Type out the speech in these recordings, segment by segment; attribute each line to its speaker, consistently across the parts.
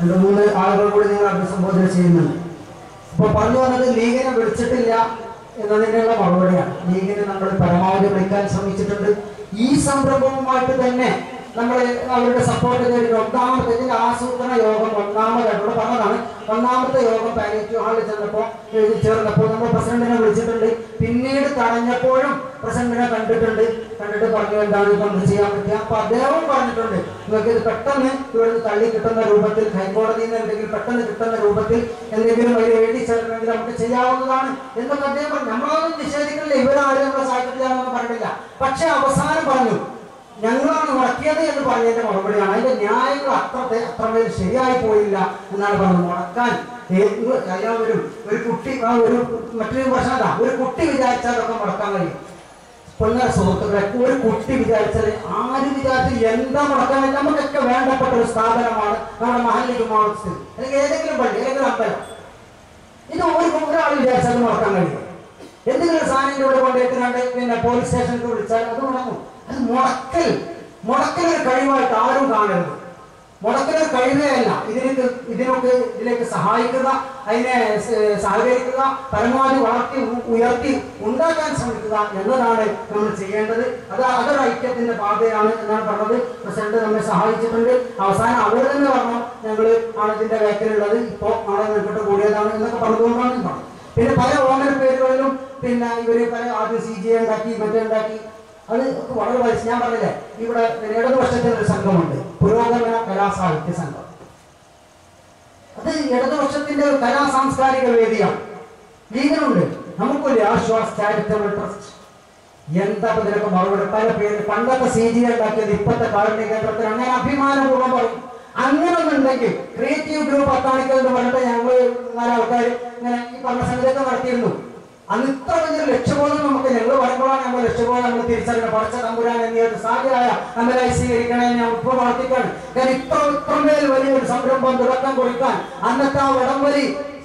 Speaker 1: രണ്ട് മൂന്ന് ആളുകൾ കൂടി നിങ്ങൾ അഭിസംബോധന ചെയ്യുന്നുണ്ട് അപ്പോൾ പറഞ്ഞു വന്നത് ലീഗിനെ വിളിച്ചിട്ടില്ല എന്നതിനുള്ള മറുപടിയാണ് ലീഗിനെ നമ്മൾ പരമാവധി വിളിക്കാൻ ശ്രമിച്ചിട്ടുണ്ട് ഈ സംരംഭവുമായിട്ട് തന്നെ നമ്മൾ അവരുടെ സപ്പോർട്ട് നേടി ഒന്നാമത്തെ ഇതിന്റെ ആസൂത്രണ യോഗം ഒന്നാമതായിട്ട് ഇവിടെ പറഞ്ഞതാണ് ഒന്നാമത്തെ യോഗം പാലിറ്റീവ് ഹാളിൽ ചെന്നപ്പോൾ എഴുതി ചേർന്നപ്പോൾ നമ്മൾ പ്രസിഡന്റിനെ വിളിച്ചിട്ടുണ്ട് പിന്നീട് തടഞ്ഞപ്പോഴും പ്രസിഡന്റിനെ കണ്ടിട്ടുണ്ട് കണ്ടിട്ട് പറഞ്ഞു എന്താണ് ഇതൊന്നും ചെയ്യാൻ പറ്റുക അപ്പൊ അദ്ദേഹവും പറഞ്ഞിട്ടുണ്ട് നിങ്ങൾക്ക് ഇത് പെട്ടെന്ന് ഇവിടുന്ന് തള്ളി കിട്ടുന്ന രൂപത്തിൽ ഹൈക്കോടതിയിൽ നിന്ന് എന്തെങ്കിലും പെട്ടെന്ന് കിട്ടുന്ന രൂപത്തിൽ എന്തെങ്കിലും അതിൽ എഴുതി ചേർക്കണമെങ്കിൽ നമുക്ക് ചെയ്യാവുന്നതാണ് എന്നൊക്കെ അദ്ദേഹം പറഞ്ഞു നമ്മളൊന്നും നിഷേധിക്കുന്നില്ല ഇവരാരും നമ്മളെ സഹായിക്കില്ലാന്നൊന്നും പറഞ്ഞില്ല പക്ഷെ അവസാനം പറഞ്ഞു ഞങ്ങളാണ് മുടക്കിയത് എന്ന് പറഞ്ഞതിന്റെ മറുപടിയാണ് അതിന്റെ ന്യായങ്ങൾ അത്ര അത്രമേൽ ശരിയായി പോയില്ല എന്നാണ് പറഞ്ഞത് മുടക്കാൻ ഏ- എല്ലാവരും ഒരു കുട്ടി ആ ഒരു മറ്റൊരു പ്രശ്നം അതാ ഒരു കുട്ടി വിചാരിച്ചാൽ അതൊക്കെ മുടക്കാൻ കഴിയും പൊന്നര സുഹൃത്തുക്കളെ ഒരു കുട്ടി വിചാരിച്ചാൽ ആര് വിചാരിച്ചാൽ എന്താ മുടക്കാൻ കഴിയും നമുക്കൊക്കെ വേണ്ടപ്പെട്ട ഒരു സ്ഥാപനമാണ് നമ്മുടെ മഹല്ലി ജുമാവസ്ഥ അല്ലെങ്കിൽ ഏതെങ്കിലും പള്ളി ഏതെങ്കിലും അമ്പലം ഇത് ഒരു ഒരാൾ വിചാരിച്ചാൽ അത് മുടക്കാൻ കഴിയും എന്തെങ്കിലും സാധനം ഇവിടെ കൊണ്ടുപോയിട്ട് പിന്നെ പോലീസ് സ്റ്റേഷനിൽ വിളിച്ചാൽ അത് മുടങ്ങും അത് മുടക്കൽ മുടക്കൽ ഒരു കഴിവായിട്ട് ആരും കാണരുത് മുടക്കൽ ഒരു കഴിവേ അല്ല ഇതിലേക്ക് ഇതിനൊക്കെ ഇതിലേക്ക് സഹായിക്കുക അതിനെ സ- സഹകരിക്കുക പരമാവധി വളർത്തി ഉ- ഉയർത്തി ഉണ്ടാക്കാൻ ശ്രമിക്കുക എന്നതാണ് നമ്മൾ ചെയ്യേണ്ടത് അത് അതൊരു ഐക്യത്തിന്റെ പാതയാണ് എന്നാണ് പറഞ്ഞത് പ്രസിഡന്റ് നമ്മെ സഹായിച്ചിട്ടുണ്ട് അവസാനം അവർ തന്നെ പറഞ്ഞു ഞങ്ങൾ ആണ് ഇതിന്റെ വേക്കലുള്ളത് ഇപ്പോൾ നാളെ നിൽക്കട്ട് കൂടിയതാണ് എന്നൊക്കെ പറഞ്ഞതുകൊണ്ടാണ് ഇത് പറഞ്ഞത് പിന്നെ പല ഓമന പേരുകളിലും പിന്നെ ഇവര് പല ആദ്യം സി ജി ഉണ്ടാക്കി മറ്റേ ഉണ്ടാക്കി അത് ഒക്കെ വളരെ വയസ്സ് ഞാൻ പറഞ്ഞില്ലേ ഇവിടെ ഇടതുപക്ഷത്തിന് ഒരു സംഘമുണ്ട് പുരോഗമന കലാസാഹിത്യ സംഘം അത് ഇടതുപക്ഷത്തിന്റെ ഒരു കലാ സാംസ്കാരിക വേദിയാണ് ലീഗനുണ്ട് നമുക്കൊരു ആശ്വാസ് ചാരിറ്റബിൾ ട്രസ്റ്റ് എന്താ ഇപ്പൊ ഇതിനൊക്കെ മറുപടി പല പേര് പണ്ടത്തെ സി ജി ഉണ്ടാക്കിയത് ഇപ്പോഴത്തെ കാരുണ്യ കേന്ദ്രത്തിൽ അങ്ങനെ അഭിമാനപൂർവ്വം പറയും അങ്ങനെ ഒന്നുണ്ടെങ്കിൽ ക്രിയേറ്റീവ് ഗ്രൂപ്പ് അത്താണിക്കൽ എന്ന് പറഞ്ഞിട്ട് ഞങ്ങൾ നാല് ആൾക്കാർ ഇങ്ങനെ ഈ പറഞ്ഞ സംഗതിയൊക്കെ നടത്തിയിരുന്നു അന്ന് ഇത്ര വലിയൊരു ലക്ഷ്യബോധം നമുക്ക് ഞങ്ങൾ പറയുമ്പോഴാണ് നമ്മൾ ലക്ഷ്യബോധം നമ്മൾ തിരിച്ചറിയുന്നത് പഠിച്ച തമ്പുരാൻ എന്നിയത് സാധ്യമായ നമ്മളായി സ്വീകരിക്കണേ ഞാൻ ഇപ്പോൾ പ്രവർത്തിക്കാണ് കാരണം ഇത്ര ഇത്രമേൽ വലിയൊരു സംരംഭം തുടക്കം കൊടുക്കാൻ അന്നത്തെ ആ വടംവലി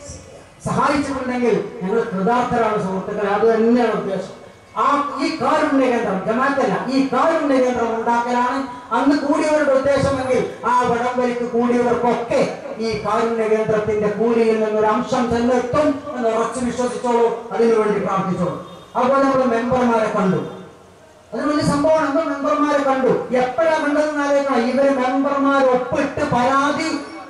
Speaker 1: സഹായിച്ചിട്ടുണ്ടെങ്കിൽ ഞങ്ങൾ കൃതാർത്ഥരാണ് സുഹൃത്തുക്കളെ അത് തന്നെയാണ് ഉദ്ദേശം ആ ഈ കാരുണ്യ കേന്ദ്രം ജമാത്തല്ല ഈ കാരുണ്യ കേന്ദ്രം ഉണ്ടാക്കലാണ് അന്ന് കൂടിയവരുടെ ഉദ്ദേശമെങ്കിൽ ആ വടംവലിക്ക് കൂടിയവർക്കൊക്കെ ഈ കാരുണ്യ കേന്ദ്രത്തിന്റെ കൂലിയിൽ നിന്നൊരു അംശം തന്നെ എത്തും എന്ന് ഉറച്ചു വിശ്വസിച്ചോളൂ അതിനുവേണ്ടി പ്രാർത്ഥിച്ചോളൂ അതുപോലെ നമ്മൾ മെമ്പർമാരെ കണ്ടു അത് വലിയ സംഭവമാണ് നമ്മൾ മെമ്പർമാരെ കണ്ടു എപ്പോഴാ കണ്ടതെന്ന് ആലോചിക്കണം ഇവര് മെമ്പർമാർ ഒപ്പിട്ട് പരാതി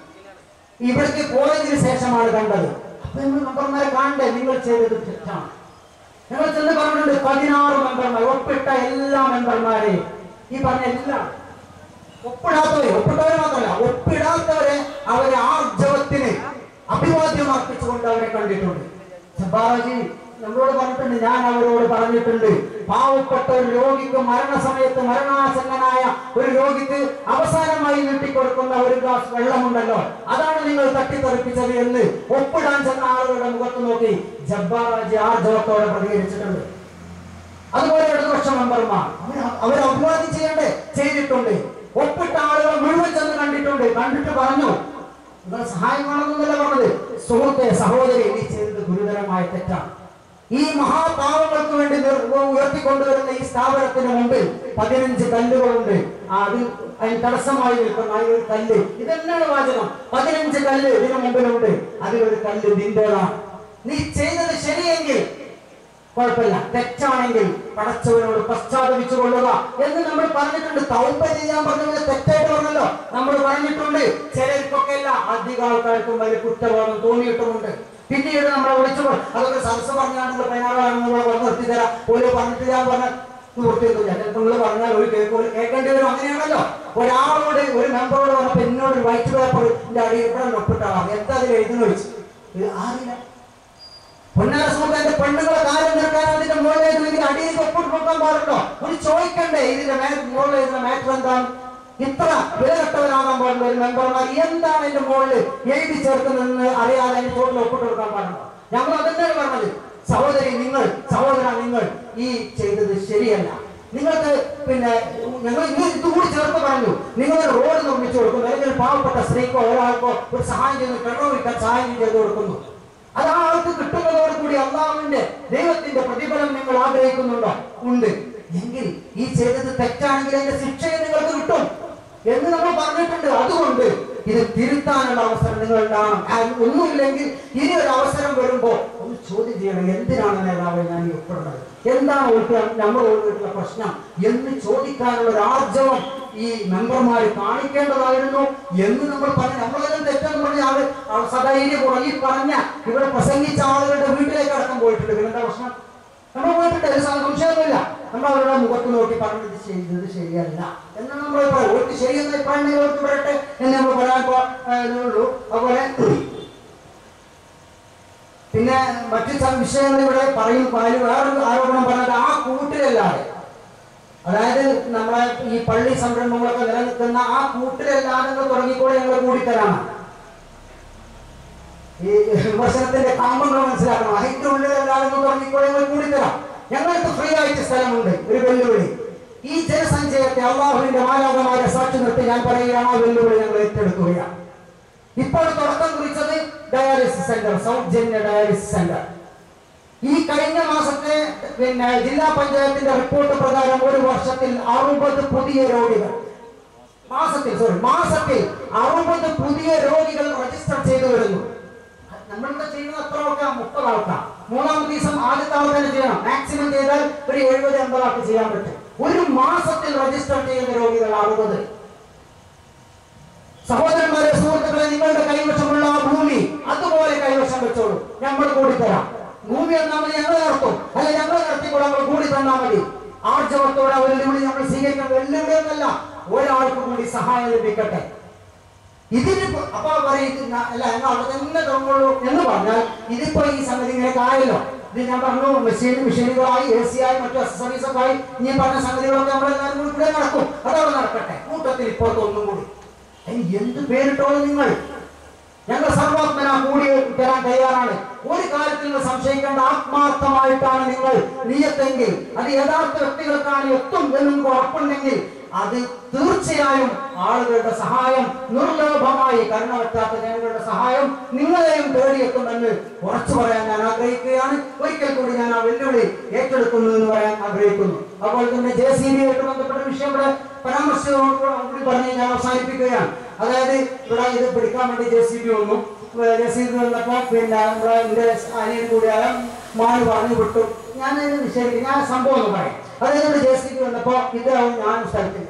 Speaker 1: ഇവിടേക്ക് പോയതിനു ശേഷമാണ് കണ്ടത് അപ്പൊ നമ്മൾ മെമ്പർമാരെ കാണണ്ടേ നിങ്ങൾ ചെയ്തത് തെറ്റാണ് ഞങ്ങൾ ചെന്ന് പറഞ്ഞിട്ടുണ്ട് പതിനാറ് മെമ്പർമാർ ഒപ്പിട്ട എല്ലാ മെമ്പർമാരെയും ഈ പറഞ്ഞ എല്ലാം ഒപ്പിടാത്തവരെ ഒപ്പിട്ടവരെ മാത്രമല്ല ഒപ്പിടാത്തവരെ അവരെ ആർജവത്തിന് അഭിവാദ്യം അർപ്പിച്ചുകൊണ്ട് അവരെ കണ്ടിട്ടുണ്ട് ജബ്ബാറാജി നമ്മളോട് പറഞ്ഞിട്ടുണ്ട് ഞാൻ അവരോട് പറഞ്ഞിട്ടുണ്ട് പാവപ്പെട്ട ഒരു രോഗിക്ക് മരണസമയത്ത് മരണാസന്നനായ ഒരു രോഗിക്ക് അവസാനമായി നീട്ടിക്കൊടുക്കുന്ന ഒരു ഗ്ലാസ് വെള്ളമുണ്ടല്ലോ അതാണ് നിങ്ങൾ തട്ടിത്തെറിപ്പിച്ചത് എന്ന് ഒപ്പിടാൻ ചെന്ന ആളുകളുടെ മുഖത്ത് നോക്കി ജബ്ബാറാജി ആർജവത്തോടെ പ്രതികരിച്ചിട്ടുണ്ട് അതുപോലെ ഇടതുപക്ഷ മെമ്പർമാർ അവർ- അവർ അഭിവാദ്യം ചെയ്യണ്ടേ ചെയ്തിട്ടുണ്ട് ഒപ്പിട്ട ആളുകൾ മുഴുവൻ ചെന്ന് കണ്ടിട്ടുണ്ട് കണ്ടിട്ട് പറഞ്ഞു നിങ്ങൾ സഹായം വേണമെന്നല്ല പറഞ്ഞത് സുഹൃത്തെ സഹോദരി നീ ചെയ്തത് ഗുരുതരമായ തെറ്റാണ് ഈ മഹാപാവങ്ങൾക്ക് വേണ്ടി നിർ- ഉയർത്തിക്കൊണ്ടുവരുന്ന ഈ സ്ഥാപനത്തിന് മുമ്പിൽ പതിനഞ്ച് കല്ലുകളുണ്ട് ആ, അതിൽ അതിന് തടസ്സമായി നിൽക്കുന്ന ആ ഒരു കല്ല് ഇതെന്നാണ് വാചകം പതിനഞ്ച് കല്ല് ഇതിനു മുമ്പിലുണ്ട് അതിലൊരു കല്ല് നിന്റേതാണ് നീ ചെയ്തത് ശരിയെങ്കിൽ കുഴപ്പമില്ല തെറ്റാണെങ്കിൽ പടച്ചവനോട് പശ്ചാത്തപിച്ചു കൊള്ളുക എന്ന് നമ്മൾ പറഞ്ഞിട്ടുണ്ട് തൗപ്പ ചെയ്യാൻ പറഞ്ഞത് തെറ്റായിട്ട് പറഞ്ഞല്ലോ നമ്മൾ പറഞ്ഞിട്ടുണ്ട് ചിലർക്കൊക്കെ അല്ല അധിക ആൾക്കാർക്കും വലിയ കുറ്റബോധം തോന്നിയിട്ടുമുണ്ട് പിന്നീട് നമ്മളെ വിളിച്ചു പോ- അതൊക്കെ സദസ് പറഞ്ഞാണ്ടുള്ള പതിനാറാണെന്ന് പറഞ്ഞു നിർത്തി തരാം ഓരോ പറഞ്ഞിട്ട് ഞാൻ പറഞ്ഞ നിവൃത്തിയൊന്നുമില്ല നിങ്ങൾ പറഞ്ഞാൽ ഒരു കേൾക്കും കേൾക്കേണ്ടി വരും അങ്ങനെയാണല്ലോ ഒരാളോട് ഒരു മെമ്പറോട് പറഞ്ഞപ്പോ എന്നോട് ഒരു വൈറ്റ് പേപ്പർ എന്റെ അടിയിൽ ഇവിടെ ഒപ്പിട്ടാളാം എന്താ അതിൽ എഴുതുന്ന ചോദിച്ചു ഇത് ആരില്ല പൊന്നാര സുഹൃത്തിന്റെ പെണ്ണുങ്ങളെ കാര്യം നിൽക്കാൻ അതിന്റെ മുകളിൽ എഴുതുന്നെങ്കിൽ അടിയിൽ ഒപ്പിട്ട് കൊടുക്കാൻ പാടുണ്ടോ ഒന്ന് ചോദിക്കണ്ടേ ഇതിന്റെ മേ മുകളിൽ എഴുതുന്ന മാറ്റർ എന്താണ് ഇത്ര വിലകെട്ടവരാകാൻ പാടുള്ള ഒരു മെമ്പർമാർ എന്താണ് ഇതിന്റെ മുകളിൽ എഴുതി ചേർക്കുന്നതെന്ന് അറിയാതെ അതിന്റെ ചോട്ടിൽ ഒപ്പിട്ട് കൊടുക്കാൻ പാടുണ്ടോ ഞങ്ങൾ അതന്നെയാണ് പറഞ്ഞത് സഹോദരി നിങ്ങൾ സഹോദര നിങ്ങൾ ഈ ചെയ്തത് ശരിയല്ല നിങ്ങൾക്ക് പിന്നെ ഞങ്ങൾ ഇന്ന് ഇതുകൂടി ചേർത്ത് പറഞ്ഞു നിങ്ങൾ ഒരു റോഡ് നിർമ്മിച്ചു കൊടുക്കുന്നു അല്ലെങ്കിൽ ഒരു പാവപ്പെട്ട സ്ത്രീക്കോ ഒരാൾക്കോ ഒരു സഹായം ചെയ്യുന്നു കിണർ വയ്ക്കാൻ സഹായം ചെയ്തു കൊടുക്കുന്നു അത് ആ ആൾക്ക് കിട്ടുന്നതോടുകൂടി അള്ളാഹുവിന്റെ ദൈവത്തിന്റെ പ്രതിഫലം നിങ്ങൾ ആഗ്രഹിക്കുന്നുണ്ടോ ഉണ്ട് എങ്കിൽ ഈ ചെയ്തത് തെറ്റാണെങ്കിൽ അതിന്റെ ശിക്ഷയെ നിങ്ങൾക്ക് കിട്ടും എന്ന് നമ്മൾ പറഞ്ഞിട്ടുണ്ട് അതുകൊണ്ട് ഇത് തിരുത്താനുള്ള അവസരം നിങ്ങൾ ഉണ്ടാവണം ആ, ഒന്നുമില്ലെങ്കിൽ ഇനി ഒരു അവസരം വരുമ്പോൾ ഒന്ന് ചോദ്യം ചെയ്യണം എന്തിനാണ് നേതാവ് ഞാൻ ഈ ഒപ്പിടുന്നത് എന്താണ് ഓൾക്ക് നമ്മൾ ഓർക്കിട്ടുള്ള പ്രശ്നം എന്ന് ചോദിക്കാനുള്ള ഒരു ആർജവം ഈ മെമ്പർമാർ കാണിക്കേണ്ടതായിരുന്നു എന്ന് നമ്മൾ പറഞ്ഞു നമ്മളെല്ലാം തെറ്റെന്ന് പറഞ്ഞ ആള് ആ സധൈര്യപൂർവ്വം ഈ പറഞ്ഞ ഇവിടെ പ്രസംഗിച്ച ആളുകളുടെ വീട്ടിലേക്ക് അടക്കം പോയിട്ടുണ്ട് പിന്നെന്താ പ്രശ്നം നമ്മൾ പോയിട്ടുണ്ട് ഒരു സംശയമൊന്നുമില്ല നമ്മൾ അവരുടെ മുഖത്ത് നോക്കി പറഞ്ഞത് ഇത് ചെയ്തത് ശരിയല്ല എന്ന് നമ്മൾ പറയും ഓർക്ക് ശരിയെന്ന് അഭിപ്രായം ഓർക്ക് വരട്ടെ എന്ന് നമ്മൾ പറയാൻ പോ- ആ, ഇതേ ഉള്ളൂ അതുപോലെ പിന്നെ മറ്റു ചില വിഷയങ്ങൾ ഇവിടെ പറയും പാല് വേറൊരു ആരോപണം പറഞ്ഞത് ആ കൂട്ടിലല്ലാതെ അതായത് നമ്മളെ ഈ പള്ളി സംരംഭങ്ങളൊക്കെ നിലനിൽക്കുന്ന ആ കൂട്ടിലല്ലാതെ നിങ്ങൾ തുടങ്ങിക്കൂടെ ഞങ്ങൾ കൂടിത്തരാണ് ഈ വിമർശനത്തിന്റെ കാമ്പങ്ങൾ മനസ്സിലാക്കണം അതിന്റെ ഉള്ളിലല്ലാതെ നിങ്ങൾ തുടങ്ങിക്കൂടെ ഞങ്ങൾ കൂടിത്തരാം ഞങ്ങൾക്ക് ഫ്രീ ആയിട്ട് സ്ഥലമുണ്ട് ഒരു വെല്ലുവിളി ഈ ജനസഞ്ചയത്തെ അള്ളാഹുവിന്റെ മാലാകമാരെ സാക്ഷി നിർത്തി ഞാൻ പറയുകയാണ് ആ വെല്ലുവിളി ഞങ്ങൾ ഏറ്റെടുക്കുകയാണ് ഇപ്പോൾ തുടക്കം കുറിച്ചത് ഡയാലിസിസ് സെന്റർ സൗജന്യ ഡയാലിസിസ് സെന്റർ ഈ കഴിഞ്ഞ മാസത്തെ പിന്നെ ജില്ലാ പഞ്ചായത്തിന്റെ റിപ്പോർട്ട് പ്രകാരം ഒരു വർഷത്തിൽ അറുപത് പുതിയ രോഗികൾ മാസത്തിൽ സോറി മാസത്തിൽ അറുപത് പുതിയ രോഗികൾ രജിസ്റ്റർ ചെയ്തു വരുന്നു നമ്മളിവിടെ ചെയ്യുന്ന എത്ര ആൾക്കാർ മുപ്പത് ആൾക്കാർ മൂന്നാമത്തെ ദിവസം ആദ്യത്തെ ആൾ തന്നെ ചെയ്യണം മാക്സിമം ചെയ്താൽ ഒരു എഴുപത് എൺപത് ആൾക്ക് ചെയ്യാൻ പറ്റും ഒരു മാസത്തിൽ രജിസ്റ്റർ ചെയ്യുന്ന രോഗികൾ അറുപത് സഹോദരന്മാരെ സുഹൃത്തുക്കളെ നിങ്ങളുടെ കൈവശമുള്ള ആ ഭൂമി അതുപോലെ കൈവശം വെച്ചോളൂ നമ്മൾ കൂടി തരാം ഭൂമി എന്നാ മതി ഞങ്ങൾ നടത്തും അല്ല ഞങ്ങൾ നടത്തിക്കൂടെ നമ്മൾ കൂടി തന്നാ മതി ആർജവത്തോടെ ആ വെല്ലുവിളി നമ്മൾ സ്വീകരിക്കണം വെല്ലുവിളി എന്നല്ല ഒരാൾക്ക് കൂടി സഹായം ലഭിക്കട്ടെ ഇതിന് ഇപ്പൊ- അപ്പൊ പറയുന്ന അല്ല ഞങ്ങൾ അവിടെ തന്നെ തുടങ്ങുള്ളൂ എന്ന് പറഞ്ഞാൽ ഇതിപ്പോ ഈ സംഗതി ഇങ്ങനെ ആയല്ലോ ഇത് ഞാൻ പറഞ്ഞു മെഷീൻ മെഷീനുകളായി എ സി ആയി മറ്റു അക്സസറീസ് ഒക്കെ ആയി ഇനി പറഞ്ഞ സംഗതികളൊക്കെ നമ്മളെല്ലാവരും കൂടി ഇവിടെ നടക്കും അതവിടെ നടക്കട്ടെ കൂട്ടത്തിൽ ഇപ്പോഴത്തെ ഒന്നും കൂടി അതിന് എന്ത് പേരിട്ടോളൂ നിങ്ങൾ ഞങ്ങൾ സർവാത്മന കൂടി തരാൻ തയ്യാറാണ് ഒരു കാര്യത്തിൽ നിങ്ങൾ സംശയിക്കേണ്ട ആത്മാർത്ഥമായിട്ടാണ് നിങ്ങൾ നീയത്തെങ്കിൽ അത് യഥാർത്ഥ വ്യക്തികൾക്കാണ് എത്തും എന്ന് നിങ്ങൾക്ക് ഉറപ്പുണ്ടെങ്കിൽ അത് തീർച്ചയായും ആളുകളുടെ സഹായം നിർലോഭമായി കരുണ പറ്റാത്ത ജനങ്ങളുടെ സഹായം നിങ്ങളെയും തേടിയെത്തുമെന്ന് ഉറച്ചു പറയാൻ ഞാൻ ആഗ്രഹിക്കുകയാണ് ഒരിക്കൽ കൂടി ഞാൻ ആ വെല്ലുവിളി ഏറ്റെടുക്കുന്നു എന്ന് പറയാൻ ആഗ്രഹിക്കുന്നു അതുപോലെ തന്നെ ജെ സി ബി ആയിട്ട് ബന്ധപ്പെട്ട വിഷയം ഇവിടെ പരാമർശിച്ചതോടുകൂടി പറഞ്ഞ് ഞാൻ അവസാനിപ്പിക്കുകയാണ് അതായത് ഇവിടെ ഇത് പിടിക്കാൻ വേണ്ടി ജെ സി ബി വന്നു ജെ സി ബി വന്നപ്പോൾ പിന്നെ നമ്മുടെ എൻ്റെ അനിയൻ കൂടിയായ മാന് പറഞ്ഞു വിട്ടു ഞാൻ നിഷേധിക്കും ഞാൻ സംഭവം ഒന്ന് പറയാം അതായത് ഇവിടെ ജെ സി ബി വന്നപ്പോൾ ഇതാവും ഞാൻ സ്ഥലത്തില്ല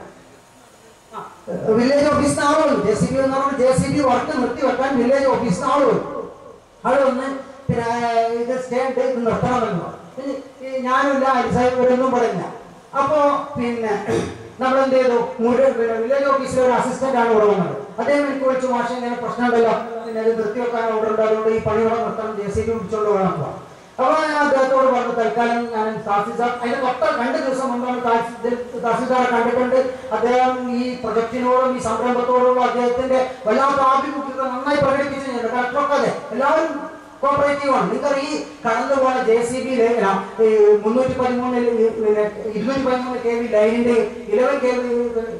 Speaker 1: വില്ലേജ് ഓഫീസിന് ആള് വന്നു ജെ സി ബി എന്ന് പറഞ്ഞാൽ ജെ സി ബി വർക്ക് നിർത്തി വെക്കാൻ വില്ലേജ് ഓഫീസിന് ആള് വന്നു ആള് വന്ന് പിന്നെ ഇത് സ്റ്റേണ്ട് ഇത് നിർത്തണമെന്ന് പറഞ്ഞു. ഇനി ഈ ഞാനില്ല അരിസാഹിബ് ഒന്നും പറഞ്ഞില്ല അപ്പോ പിന്നെ നമ്മൾ എന്ത് ചെയ്തു മുഴുവൻ പിന്നെ വില്ലേജ് ഓഫീസിലെ ഒരു അസിസ്റ്റന്റ് ആണ് ഇവിടെ വന്നത് അദ്ദേഹം എനിക്ക് വിളിച്ചു മാഷ ഇങ്ങനെ പ്രശ്നമുണ്ടല്ലോ പിന്നെ ഇത് നിർത്തി വെക്കാൻ ഓർഡർ ഉണ്ട് അതുകൊണ്ട് ഈ പണി ഇവിടെ നിർത്തണം ജെ സി ബി വിളിച്ചുകൊണ്ട് വേണം പോവാം അപ്പൊ ഞാൻ അദ്ദേഹത്തോട് പറഞ്ഞു തൽക്കാലം ഞാൻ തഹസിൽദാർ അതിന് തൊട്ട് രണ്ട് ദിവസം മുമ്പാണ് തഹസിൽ- തഹസിൽദാറെ കണ്ടിട്ടുണ്ട് അദ്ദേഹം ഈ പ്രൊജക്ടിനോടും ഈ സംരംഭത്തോടുള്ള അദ്ദേഹത്തിന്റെ വല്ലാത്ത ആഭിമുഖ്യത നന്നായി പ്രകടിപ്പിച്ചിട്ടുണ്ട് കളക്ടറൊക്കെ അതെ എല്ലാവരും കോപ്പറേറ്റീവ് ആണ് നിങ്ങൾ ഈ കടന്നുപോയ ജെ സി ബി മുന്നൂറ്റി പതിമൂന്നിൽ ഇരുന്നൂറ്റി പതിമൂന്ന് കെ വി ലൈനിന്റെ ഇലവൻ കെ വി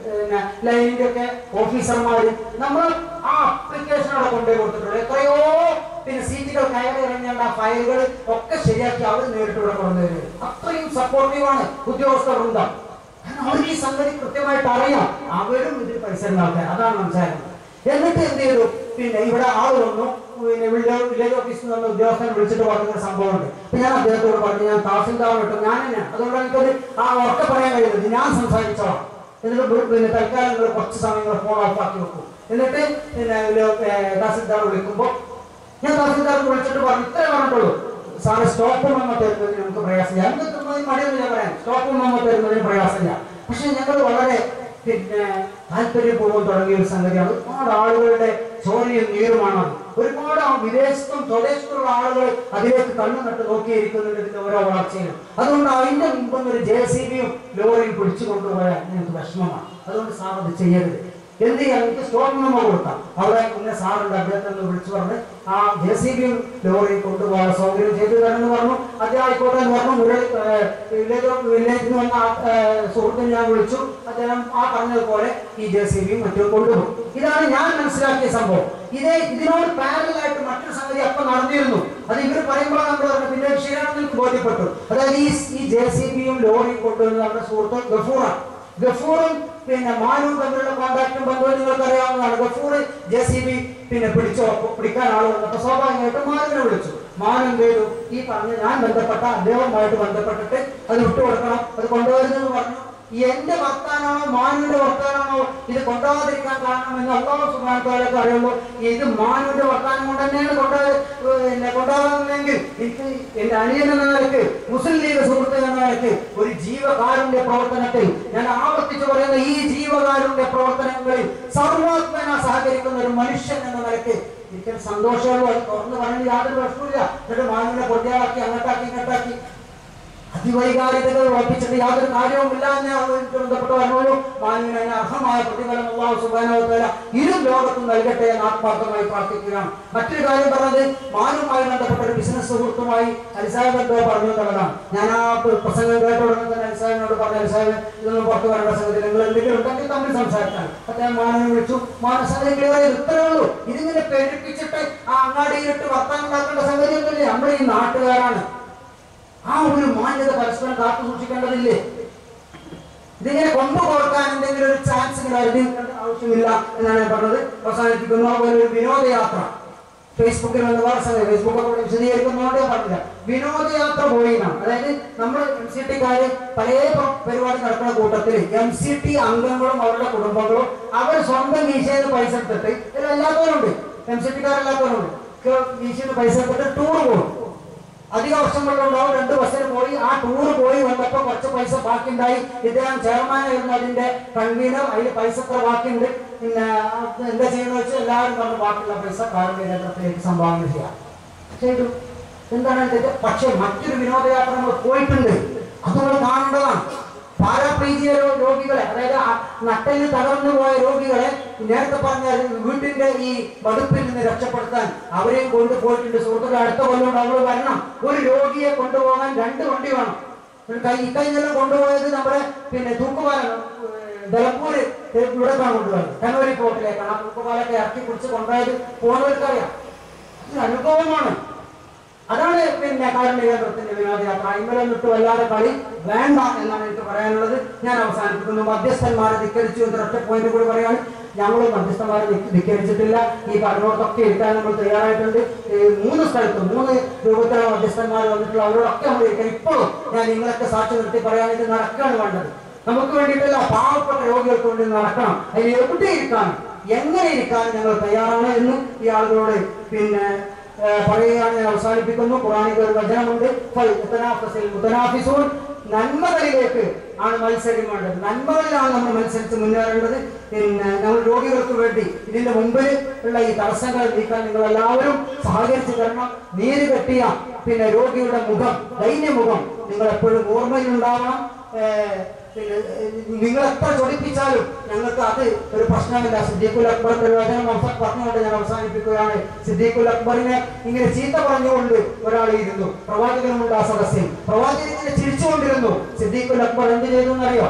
Speaker 1: ലൈനിന്റെ ഒക്കെ ഓഫീസർമാര് നമ്മൾ ആ അപ്ലിക്കേഷൻ അവിടെ കൊണ്ടുപോയി കൊടുത്തിട്ടുണ്ട് എത്രയോ പിന്നെ സീറ്റുകൾ കയറി ഇറങ്ങേണ്ട ഫയലുകൾ ഒക്കെ ശരിയാക്കി അവർ നേരിട്ട് ഇവിടെ കൊണ്ടുവരുന്നത് അത്രയും സപ്പോർട്ടീവ് ആണ് ഉദ്യോഗസ്ഥർ വൃന്ദം കാരണം അവർക്ക് ഈ സംഗതി കൃത്യമായിട്ട് അറിയാം അവരും ഇതിൽ പൈസ ആൾക്കാർ അതാണ് മനസ്സിലാക്കുന്നത് എന്നിട്ട് എന്ത് ചെയ്തു പിന്നെ ഇവിടെ ആള് വന്നു പിന്നെ വില്ലേജ് വില്ലേജ് ഓഫീസിൽ നിന്ന് ഉദ്യോഗസ്ഥൻ വിളിച്ചിട്ട് പറഞ്ഞ സംഭവമുണ്ട് അപ്പൊ ഞാൻ അദ്ദേഹത്തോട് പറഞ്ഞു ഞാൻ തഹസിൽദാർ കിട്ടും ഞാൻ തന്നെയാണ് അതുകൊണ്ട് എനിക്കത് ആ ഉറക്കെ പറയാൻ കഴിയുന്നത് ഞാൻ സംസാരിച്ചോളാം എന്നിട്ട് ബു- പിന്നെ തൽക്കാലം നിങ്ങൾ കുറച്ച് സമയം നിങ്ങൾ ഫോൺ ഓഫ് ആക്കി വെക്കും എന്നിട്ട് പിന്നെ വില്ലേജ്, ഏ, തഹസിൽദാർ വിളിക്കുമ്പോൾ ഞാൻ തഹസിൽദാർക്ക് വിളിച്ചിട്ട് പറഞ്ഞു ഇത്രേ പറഞ്ഞിട്ടുള്ളൂ സാറ് സ്റ്റോപ്പ് മെമ്മ തരുന്നതിന് നമുക്ക് പ്രയാസമില്ല എന്തൊക്കെ മടിയൊന്നും ഞാൻ പറയാം സ്റ്റോപ്പ് മെമ്മ തരുന്നതിന് പ്രയാസമില്ല പക്ഷെ ഞങ്ങൾ വളരെ പിന്നെ താല്പര്യപൂർവ്വം തുടങ്ങിയ ഒരു സംഗതിയാണ് ഒരുപാട് ആളുകളുടെ ചോരയും നീരുമാണ് ഒരുപാട് ആ വിദേശത്തും സ്വദേശത്തുള്ള ആളുകൾ അതിലേക്ക് കണ്ണു നട്ട് നോക്കിയിരിക്കുന്നുണ്ട് ഇതിന്റെ ഓരോ വളർച്ചയിലും അതുകൊണ്ട് അതിന്റെ മുമ്പ് ഒരു ജെ സി ബിയും ലോറിയും പിടിച്ചു കൊണ്ടുപോയാൽ ഞങ്ങൾക്ക് വിഷമമാണ് അതുകൊണ്ട് സാർ അത് ചെയ്യരുത് എന്ത് ചെയ്യാം എനിക്ക് സ്റ്റോപ്പ് മെമ്മോ കൊടുക്കാം അവിടെ ഇന്ന സാറുണ്ട് അദ്ദേഹത്തെ ഒന്ന് വിളിച്ചു പറഞ്ഞ് ആ ജെ സി ബിയും ലോറി കൊണ്ടുപോകാൻ സൗകര്യം ചെയ്തു തരാമെന്ന് പറഞ്ഞു അദ്ദേഹം ആയിക്കോട്ടെ എന്ന് പറഞ്ഞു മുരളി ഏഹ്, വില്ലേജ് വില്ലേജിൽ നിന്ന് വന്ന ആ, ഏഹ്, സുഹൃത്തിനെ ഞാൻ വിളിച്ചു അദ്ദേഹം ആ പറഞ്ഞതുപോലെ ഈ ജെ സി ബിയും മറ്റും കൊണ്ടുപോകും ഇതാണ് ഞാൻ മനസ്സിലാക്കിയ സംഭവം ഇതേ ഇതിനോട് പാരലൽ ആയിട്ട് മറ്റൊരു സംഗതി അപ്പം നടന്നിരുന്നു അത് ഇവർ പറയുമ്പോൾ നമ്മൾ പറഞ്ഞു പിന്നെ ശരിയാണെന്ന് എനിക്ക് ബോധ്യപ്പെട്ടു അതായത് ഈ ഈ ജെ സി ബിയും ലോറിയും കൊണ്ടുവരുന്ന നമ്മുടെ സുഹൃത്ത് ഗഫൂറാണ് ഗഫൂറും പിന്നെ മാനും തമ്മിലുള്ള കോണ്ടാക്റ്റും ബന്ധവും നിങ്ങൾക്ക് അറിയാവുന്നതാണ് ഗഫൂർ ജെ സി ബി പിന്നെ പിടിച്ചോ പിടിക്കാൻ ആൾ വന്നപ്പോ സ്വാഭാവികമായിട്ടും മാനുവിനെ വിളിച്ചു മാൻ എന്ത് ചെയ്തു ഈ പറഞ്ഞ ഞാൻ ബന്ധപ്പെട്ട അദ്ദേഹവുമായിട്ട് ബന്ധപ്പെട്ടിട്ട് അത് വിട്ടുകൊടുക്കണം അത് കൊണ്ടുവരുന്നെന്ന് പറഞ്ഞു എന്റെ വർത്താനാണോ മാനുവിന്റെ വർത്താനാണോ ഇത് കൊണ്ടുപോകാതിരിക്കാൻ കാരണം എന്ന് അള്ളാഹു സുബാനത്തോലൊക്കെ അറിയുള്ളൂ ഇത് മാനുവിന്റെ വർത്താനം കൊണ്ട് തന്നെയാണ് കൊണ്ടു പിന്നെ കൊണ്ടുപോകുന്നതെങ്കിൽ എനിക്ക് എന്റെ അനിയൻ എന്ന നിലയ്ക്ക് മുസ്ലിം ലീഗ് സുഹൃത്ത് എന്ന നിലയ്ക്ക് ഒരു ജീവകാരുണ്യ പ്രവർത്തനത്തിൽ ഞാൻ ആവർത്തിച്ചു പറയുന്ന ഈ ജീവകാരുണ്യ പ്രവർത്തനങ്ങളിൽ സർവാത്മന സഹകരിക്കുന്ന ഒരു മനുഷ്യൻ എന്ന നിലയ്ക്ക് എനിക്ക് സന്തോഷമുള്ളൂ അത് തുറന്നു പറയുന്നത് യാതൊരു പ്രശ്നമില്ല എന്നിട്ട് മാനുവിനെ കൊണ്ടയാക്കി അങ്ങോട്ടാക്കി ഇങ്ങോട്ടാക്കി അതിവൈകാരികതകൾ ഉറപ്പിച്ചിട്ട് യാതൊരു കാര്യവുമില്ല എന്ന് അതുമായിട്ട് ബന്ധപ്പെട്ട് പറഞ്ഞോളൂ മാനുവിന് അതിന് അർഹമായ പ്രതിഫലം അള്ളാഹു സുബാനോത്തല ഇരു ലോകത്തും നൽകട്ടെ എന്ന് ആത്മാർത്ഥമായി പ്രാർത്ഥിക്കുകയാണ് മറ്റൊരു കാര്യം പറഞ്ഞത് മാനുമായി ബന്ധപ്പെട്ട ഒരു ബിസിനസ് സുഹൃത്തുമായി അലിസാഹിബ് എന്തോ പറഞ്ഞു എന്നുള്ളതാണ് ഞാൻ ആ പ്രസംഗം കേട്ട ഉടനെ തന്നെ അലിസാഹിബിനോട് പറഞ്ഞു അലിസാഹിബ് ഇതൊന്നും പുറത്തു വരേണ്ട സംഗതി നിങ്ങൾ എന്തെങ്കിലും ഉണ്ടെങ്കിൽ തമ്മിൽ സംസാരിക്കാൻ അദ്ദേഹം മാനുവിനെ വിളിച്ചു മാനസംഗതി ക്ലിയർ ചെയ്ത് ഇത്രേ ഉള്ളൂ ഇതിങ്ങനെ പെരുപ്പിച്ചിട്ട് ആ അങ്ങാടിയിലിട്ട് വർത്താനം ഉണ്ടാക്കേണ്ട സംഗതി ഒന്നുമില്ല നമ്മൾ ഈ നാട്ടുകാരാണ് ആ ഒരു മാന്യത പരസ്പരം കാത്തു സൂക്ഷിക്കേണ്ടതില്ലേ ഇതിങ്ങനെ കൊണ്ടുപോകാൻ എന്തെങ്കിലും ഒരു ചാൻസ് ഇങ്ങനെ അറിഞ്ഞിരിക്കേണ്ട ആവശ്യമില്ല എന്നാണ് ഞാൻ പറഞ്ഞത് അവസാനിപ്പിക്കുന്നു അതുപോലെ ഒരു വിനോദയാത്ര ഫേസ്ബുക്കിൽ വന്ന വേറെ സമയം ഫേസ്ബുക്ക് ഒക്കെ വിശദീകരിക്കുന്നതുകൊണ്ട് ഞാൻ പറഞ്ഞില്ല വിനോദയാത്ര പോയി എന്നാണ് അതായത് നമ്മൾ എം സി ടിക്കാര് പല പ- പരിപാടി നടക്കുന്ന കൂട്ടത്തിൽ എം സി ടി അംഗങ്ങളും അവരുടെ കുടുംബങ്ങളും അവർ സ്വന്തം വീശയിൽ പൈസ എടുത്തിട്ട് ഇതിൽ എല്ലാത്തവരുണ്ട് എം സി ടിക്കാരെല്ലാത്തവരുണ്ട് വീശയിൽ പൈസ എടുത്തിട്ട് ടൂർ പോകും അധിക വർഷങ്ങളിലുണ്ടാവും രണ്ട് ബസ്സിന് പോയി ആ ടൂർ പോയി വന്നപ്പോ കുറച്ച് പൈസ ബാക്കിയുണ്ടായി ഇദ്ദേഹം ചെയർമാനായിരുന്നു അതിന്റെ കൺവീനർ അതിൽ പൈസ എത്ര ബാക്കിയുണ്ട് പിന്നെ അത് എന്താ ചെയ്യുന്നത് വെച്ചാൽ എല്ലാവരും പറഞ്ഞു ബാക്കിയുള്ള പൈസ കാരുണ്യ കേന്ദ്രത്തിലേക്ക് സംഭാവന ചെയ്യാം ചെയ്തു എന്താണ് ഇതിന്റെ പക്ഷെ മറ്റൊരു വിനോദയാത്ര നമ്മൾ പോയിട്ടുണ്ട് അത് നമ്മൾ കാണേണ്ടതാണ് പാരാപ്ലീജിയ രോ- രോഗികളെ അതായത് ആ നട്ടലിന് തകർന്നു പോയ രോഗികളെ നേരത്തെ പറഞ്ഞ വീട്ടിന്റെ ഈ വടുപ്പിൽ നിന്ന് രക്ഷപ്പെടുത്താൻ അവരെയും കൊണ്ടുപോയിട്ടുണ്ട് സുഹൃത്തുക്കൾ അടുത്ത കൊല്ലം നമ്മൾ വരണം ഒരു രോഗിയെ കൊണ്ടുപോകാൻ രണ്ട് വണ്ടി വേണം ഒരു കൈ ഇക്കഴിഞ്ഞെല്ലാം കൊണ്ടുപോയത് നമ്മുടെ പിന്നെ തൂക്കുപാലം നിലമ്പൂര് ഇവിടെ കൊണ്ടുപോയത് കണ്ണൂരി പോർട്ടിലേക്കാണ് ആ തൂക്കുപാലൊക്കെ ഇറക്കി പിടിച്ച് കൊണ്ടുപോയത് പോകുന്നവർക്കറിയാം ഇത് അനുഭവമാണ് അതാണ് പിന്നെ കാരുണ്യ കേന്ദ്രത്തിന്റെ വിനോദയാത്ര ഇന്നലൊന്നിട്ട് വല്ലാതെ കളി വേണ്ട എന്നാണ് എനിക്ക് പറയാനുള്ളത് ഞാൻ അവസാനിപ്പിക്കുന്നു മധ്യസ്ഥന്മാരെ ധിക്കരിച്ചു എന്ന് ഒറ്റ പോയിന്റ് കൂടി പറയാണ് ഞങ്ങൾ മധ്യസ്ഥന്മാരെ ധി- ധിക്കരിച്ചിട്ടില്ല ഈ പറഞ്ഞോടൊക്കെ ഇരിക്കാൻ നമ്മൾ തയ്യാറായിട്ടുണ്ട് ഈ മൂന്ന് സ്ഥലത്ത് മൂന്ന് രൂപത്തിലുള്ള മധ്യസ്ഥന്മാർ വന്നിട്ടുള്ള അവരോടൊക്കെ നമ്മൾ ഇരിക്കാൻ ഇപ്പോഴും ഞാൻ നിങ്ങളൊക്കെ സാക്ഷി നിർത്തി പറയാൻ ഇത് നടക്കുകയാണ് വേണ്ടത് നമുക്ക് വേണ്ടിയിട്ടല്ല പാവപ്പെട്ട രോഗികൾക്ക് വേണ്ടി നടക്കണം അതിന് എവിടെ ഇരിക്കാനും എങ്ങനെ ഇരിക്കാനും ഞങ്ങൾ തയ്യാറാണ് എന്ന് ഈ ആളുകളോട് പിന്നെ ഏഹ് പറയുകയാണ് ഞാൻ അവസാനിപ്പിക്കുന്നു ഖുറാനിക ഒരു വചനമുണ്ട് ഫൽ മുതനാഫിസിൽ മുതനാഫിസൂൻ നന്മകളിലേക്ക് ആണ് മത്സരം വേണ്ടത് നന്മകളിലാണ് നമ്മൾ മത്സരിച്ച് മുന്നേറേണ്ടത് പിന്നെ നമ്മൾ രോഗികൾക്ക് വേണ്ടി ഇതിന്റെ മുമ്പിൽ ഉള്ള ഈ തടസ്സങ്ങൾ നീക്കാൻ നിങ്ങൾ എല്ലാവരും സഹകരിച്ചു തരണം നീര് കെട്ടിയ പിന്നെ രോഗിയുടെ മുഖം ദൈന്യമുഖം നിങ്ങൾ എപ്പോഴും ഓർമ്മയിലുണ്ടാവണം ഏഹ് പിന്നെ ഏഹ് നിങ്ങൾ എത്ര ചൊടിപ്പിച്ചാലും ഞങ്ങൾക്ക് അത് ഒരു പ്രശ്നമില്ല സിദ്ദീഖുൽ അക്ബറിന്റെ ഒരു വചനം അവസാനം പറഞ്ഞുകൊണ്ട് ഞാൻ അവസാനിപ്പിക്കുകയാണ് സിദ്ദീഖുൽ അക്ബറിനെ ഇങ്ങനെ ചീത്ത പറഞ്ഞുകൊണ്ട് ഒരാൾ ഇരുന്നു പ്രവാചകനുമുണ്ട് ആ സദസ്സിൽ പ്രവാചകൻ ഇങ്ങനെ ചിരിച്ചുകൊണ്ടിരുന്നു സിദ്ദീഖുൽ അക്ബർ എന്ത് ചെയ്തു എന്നറിയോ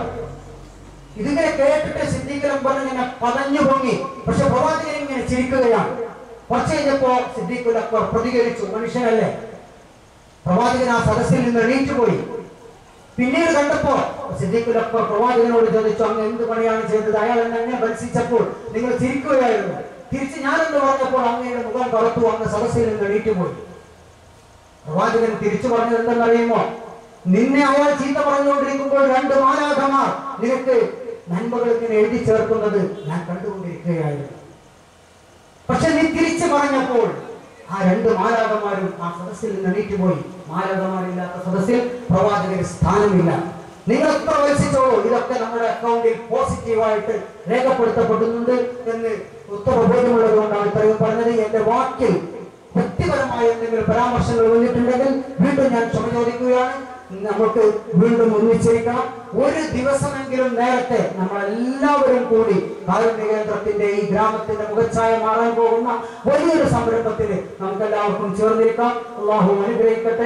Speaker 1: ഇതിങ്ങനെ കേട്ടിട്ട് സിദ്ദീഖുൽ അക്ബർ ഇങ്ങനെ പതഞ്ഞു പൊങ്ങി പക്ഷെ പ്രവാചകൻ ഇങ്ങനെ ചിരിക്കുകയാണ് കുറച്ച് കഴിഞ്ഞപ്പോ സിദ്ദീഖുൽ അക്ബർ പ്രതികരിച്ചു മനുഷ്യനല്ലേ പ്രവാചകൻ ആ സദസ്സിൽ നിന്ന് എണീറ്റു പോയി പിന്നീട് കണ്ടപ്പോ സിദ്ദീഖുൽ അക്ബർ പ്രവാചകനോട് ചോദിച്ചു അങ്ങ് എന്ത് പണിയാണ് ചെയ്തത് അയാൾ എന്നെ എന്നെ ഭത്സിച്ചപ്പോൾ നിങ്ങൾ ചിരിക്കുകയായിരുന്നു തിരിച്ച് ഞാനെന്ന് പറഞ്ഞപ്പോൾ അങ്ങയുടെ മുഖം കറുത്തു അങ്ങ് സദസ്സിൽ നിന്ന് എണീറ്റു പോയി പ്രവാചകൻ തിരിച്ചു പറഞ്ഞത് എന്തെന്നറിയുമോ നിന്നെ അയാൾ ചീത്ത പറഞ്ഞുകൊണ്ടിരിക്കുമ്പോൾ രണ്ട് മാലാഖമാർ നിനക്ക് നന്മകൾ ഇങ്ങനെ എഴുതി ചേർക്കുന്നത് ഞാൻ കണ്ടുകൊണ്ടിരിക്കുകയായിരുന്നു പക്ഷെ നീ തിരിച്ചു പറഞ്ഞപ്പോൾ ആ രണ്ട് മാലാകന്മാരും ആ സദസ്സിൽ നിന്ന് എണീറ്റ് പോയി മാലാകന്മാരില്ലാത്ത സദസ്സിൽ പ്രവാചകന് സ്ഥാനമില്ല നിങ്ങൾ എത്ര വത്സിച്ചോളൂ ഇതൊക്കെ നമ്മുടെ അക്കൗണ്ടിൽ പോസിറ്റീവായിട്ട് രേഖപ്പെടുത്തപ്പെടുന്നുണ്ട് എന്ന് ഉത്തരബോധമുള്ളത് കൊണ്ടാണ് ഇത്രയും പറഞ്ഞത് എന്റെ വാക്കിൽ വ്യക്തിപരമായ എന്തെങ്കിലും പരാമർശങ്ങൾ വന്നിട്ടുണ്ടെങ്കിൽ വീണ്ടും ഞാൻ ക്ഷമ ചോദിക്കുകയാണ് നമുക്ക് വീണ്ടും ഒന്നിച്ചിരിക്കണം ഒരു ദിവസമെങ്കിലും നേരത്തെ നമ്മൾ എല്ലാവരും കൂടി കാരുണ്യ കേന്ദ്രത്തിന്റെ ഈ ഗ്രാമത്തിന്റെ മുഖച്ഛായ മാറാൻ പോകുന്ന വലിയൊരു സംരംഭത്തിന് നമുക്ക് എല്ലാവർക്കും ചേർന്നിരിക്കാം അള്ളാഹു അനുഗ്രഹിക്കട്ടെ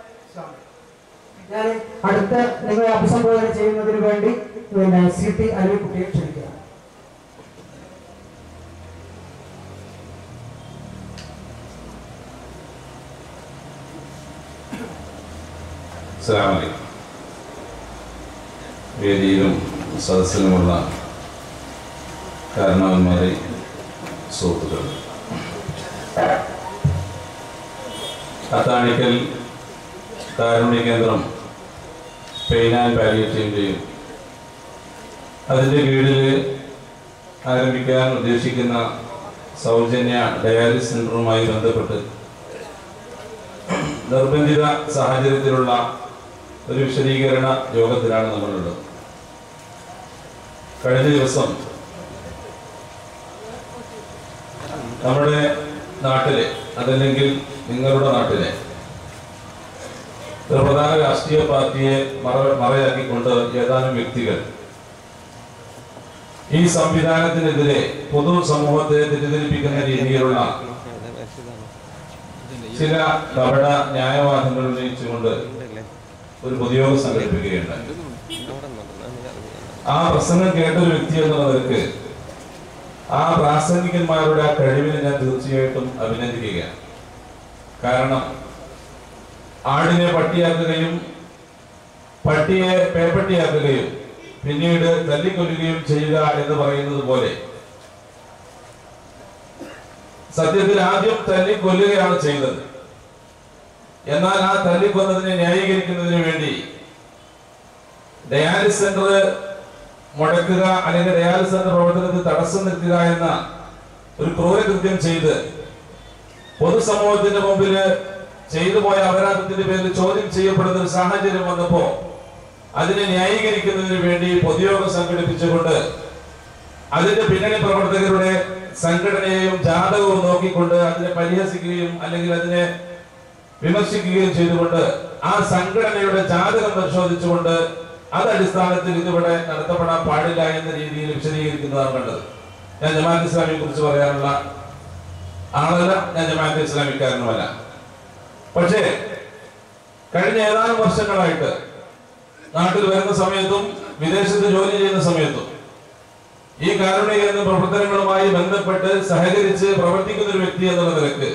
Speaker 1: ഞാൻ അടുത്ത നിങ്ങളെ അഭിസംബോധന ചെയ്യുന്നതിന് വേണ്ടി പിന്നെ സി ടി അരുവിക്കുട്ടിയെ ക്ഷണിക്കുക
Speaker 2: അസ്സലാമു അലൈക്കും വേദിയിലും സദസ്സിലുമുള്ള കാരണവന്മാരെ സുഹൃത്തുക്കൾ അത്താണിക്കൽ കാരുണ്യ കേന്ദ്രം പെയിൻ ആൻഡ് പാലിയേറ്റീവിൻ്റെയും അതിൻ്റെ കീഴിൽ ആരംഭിക്കാൻ ഉദ്ദേശിക്കുന്ന സൗജന്യ ഡയാലിസിസ് സെൻ്ററുമായി ബന്ധപ്പെട്ട് നിർബന്ധിത സാഹചര്യത്തിലുള്ള ഒരു വിശദീകരണ യോഗത്തിലാണ് നമ്മളുള്ളത് കഴിഞ്ഞ ദിവസം നമ്മുടെ നാട്ടിലെ അതല്ലെങ്കിൽ നിങ്ങളുടെ നാട്ടിലെ ഒരു പ്രധാന രാഷ്ട്രീയ പാർട്ടിയെ മറ മറയാക്കിക്കൊണ്ട് ഏതാനും വ്യക്തികൾ ഈ സംവിധാനത്തിനെതിരെ പൊതു സമൂഹത്തെ തെറ്റിദ്ധരിപ്പിക്കുന്ന രീതിയിലുള്ള ചില കപട ന്യായവാദങ്ങൾ ഉന്നയിച്ചുകൊണ്ട് ഒരു പൊതുയോഗം സംഘടിപ്പിക്കുകയുണ്ടായി ആ പ്രസംഗം കേട്ട ഒരു വ്യക്തി എന്നുള്ള നിലക്ക് ആ പ്രാസംഗികന്മാരുടെ ആ കഴിവിനെ ഞാൻ തീർച്ചയായിട്ടും അഭിനന്ദിക്കുകയാണ് കാരണം ആടിനെ പട്ടിയാക്കുകയും പട്ടിയെ പേപ്പട്ടിയാക്കുകയും പിന്നീട് തല്ലിക്കൊല്ലുകയും ചെയ്യുക എന്ന് പറയുന്നത് പോലെ സത്യത്തിൽ ആദ്യം തല്ലിക്കൊല്ലുകയാണ് ചെയ്തത് എന്നാൽ ആ തല്ലിക്കൊന്നതിനെ ന്യായീകരിക്കുന്നതിന് വേണ്ടി ഡയാലിസ് സെന്റർ മുടക്കുക അല്ലെങ്കിൽ ഡയാലിസ് സെന്റർ പ്രവർത്തനത്തിൽ തടസ്സം നിർത്തുക എന്ന ഒരു ക്രൂരകൃത്യം ചെയ്ത് പൊതുസമൂഹത്തിന്റെ മുമ്പിൽ ചെയ്തു പോയ അപരാധത്തിന്റെ പേരിൽ ചോദ്യം ചെയ്യപ്പെടുന്ന ഒരു സാഹചര്യം വന്നപ്പോ അതിനെ ന്യായീകരിക്കുന്നതിന് വേണ്ടി പൊതുയോഗം സംഘടിപ്പിച്ചുകൊണ്ട് അതിന്റെ പിന്നണി പ്രവർത്തകരുടെ സംഘടനയെയും ജാതകവും നോക്കിക്കൊണ്ട് അതിനെ പരിഹസിക്കുകയും അല്ലെങ്കിൽ അതിനെ വിമർശിക്കുകയും ചെയ്തുകൊണ്ട് ആ സംഘടനയുടെ ജാതകം പരിശോധിച്ചുകൊണ്ട് അത് അടിസ്ഥാനത്തിൽ ഇതിവിടെ നടത്തപ്പെടാൻ പാടില്ല എന്ന രീതിയിൽ വിശദീകരിക്കുന്നതാണ് കണ്ടത് ഞാൻ ജമാഅത്ത് ഇസ്ലാമിയെ കുറിച്ച് പറയാനുള്ള ആളല്ല ഞാൻ ജമാഅത്ത് ഇസ്ലാമിക്കാരനുമല്ല പക്ഷേ കഴിഞ്ഞ ഏതാനും വർഷങ്ങളായിട്ട് നാട്ടിൽ വരുന്ന സമയത്തും വിദേശത്ത് ജോലി ചെയ്യുന്ന സമയത്തും ഈ കാരുണ്യ കേന്ദ്ര പ്രവർത്തനങ്ങളുമായി ബന്ധപ്പെട്ട് സഹകരിച്ച് പ്രവർത്തിക്കുന്ന ഒരു വ്യക്തി എന്നുള്ള നിലക്ക്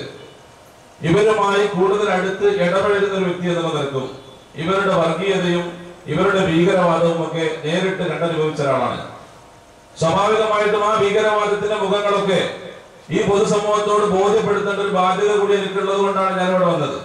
Speaker 2: ഇവരുമായി കൂടുതൽ അടുത്ത് ഇടപഴകുന്ന ഒരു വ്യക്തി എന്നുള്ള നിലക്കും ഇവരുടെ വർഗീയതയും ഇവരുടെ ഭീകരവാദവും ഒക്കെ നേരിട്ട് കണ്ടനുഭവിച്ച ഒരാളാണ് സ്വാഭാവികമായിട്ടും ആ ഭീകരവാദത്തിന്റെ മുഖങ്ങളൊക്കെ ഈ പൊതുസമൂഹത്തോട് ബോധ്യപ്പെടുത്തേണ്ട ഒരു ബാധ്യത കൂടി എനിക്കുള്ളത് കൊണ്ടാണ് ഞാൻ ഇവിടെ വന്നത്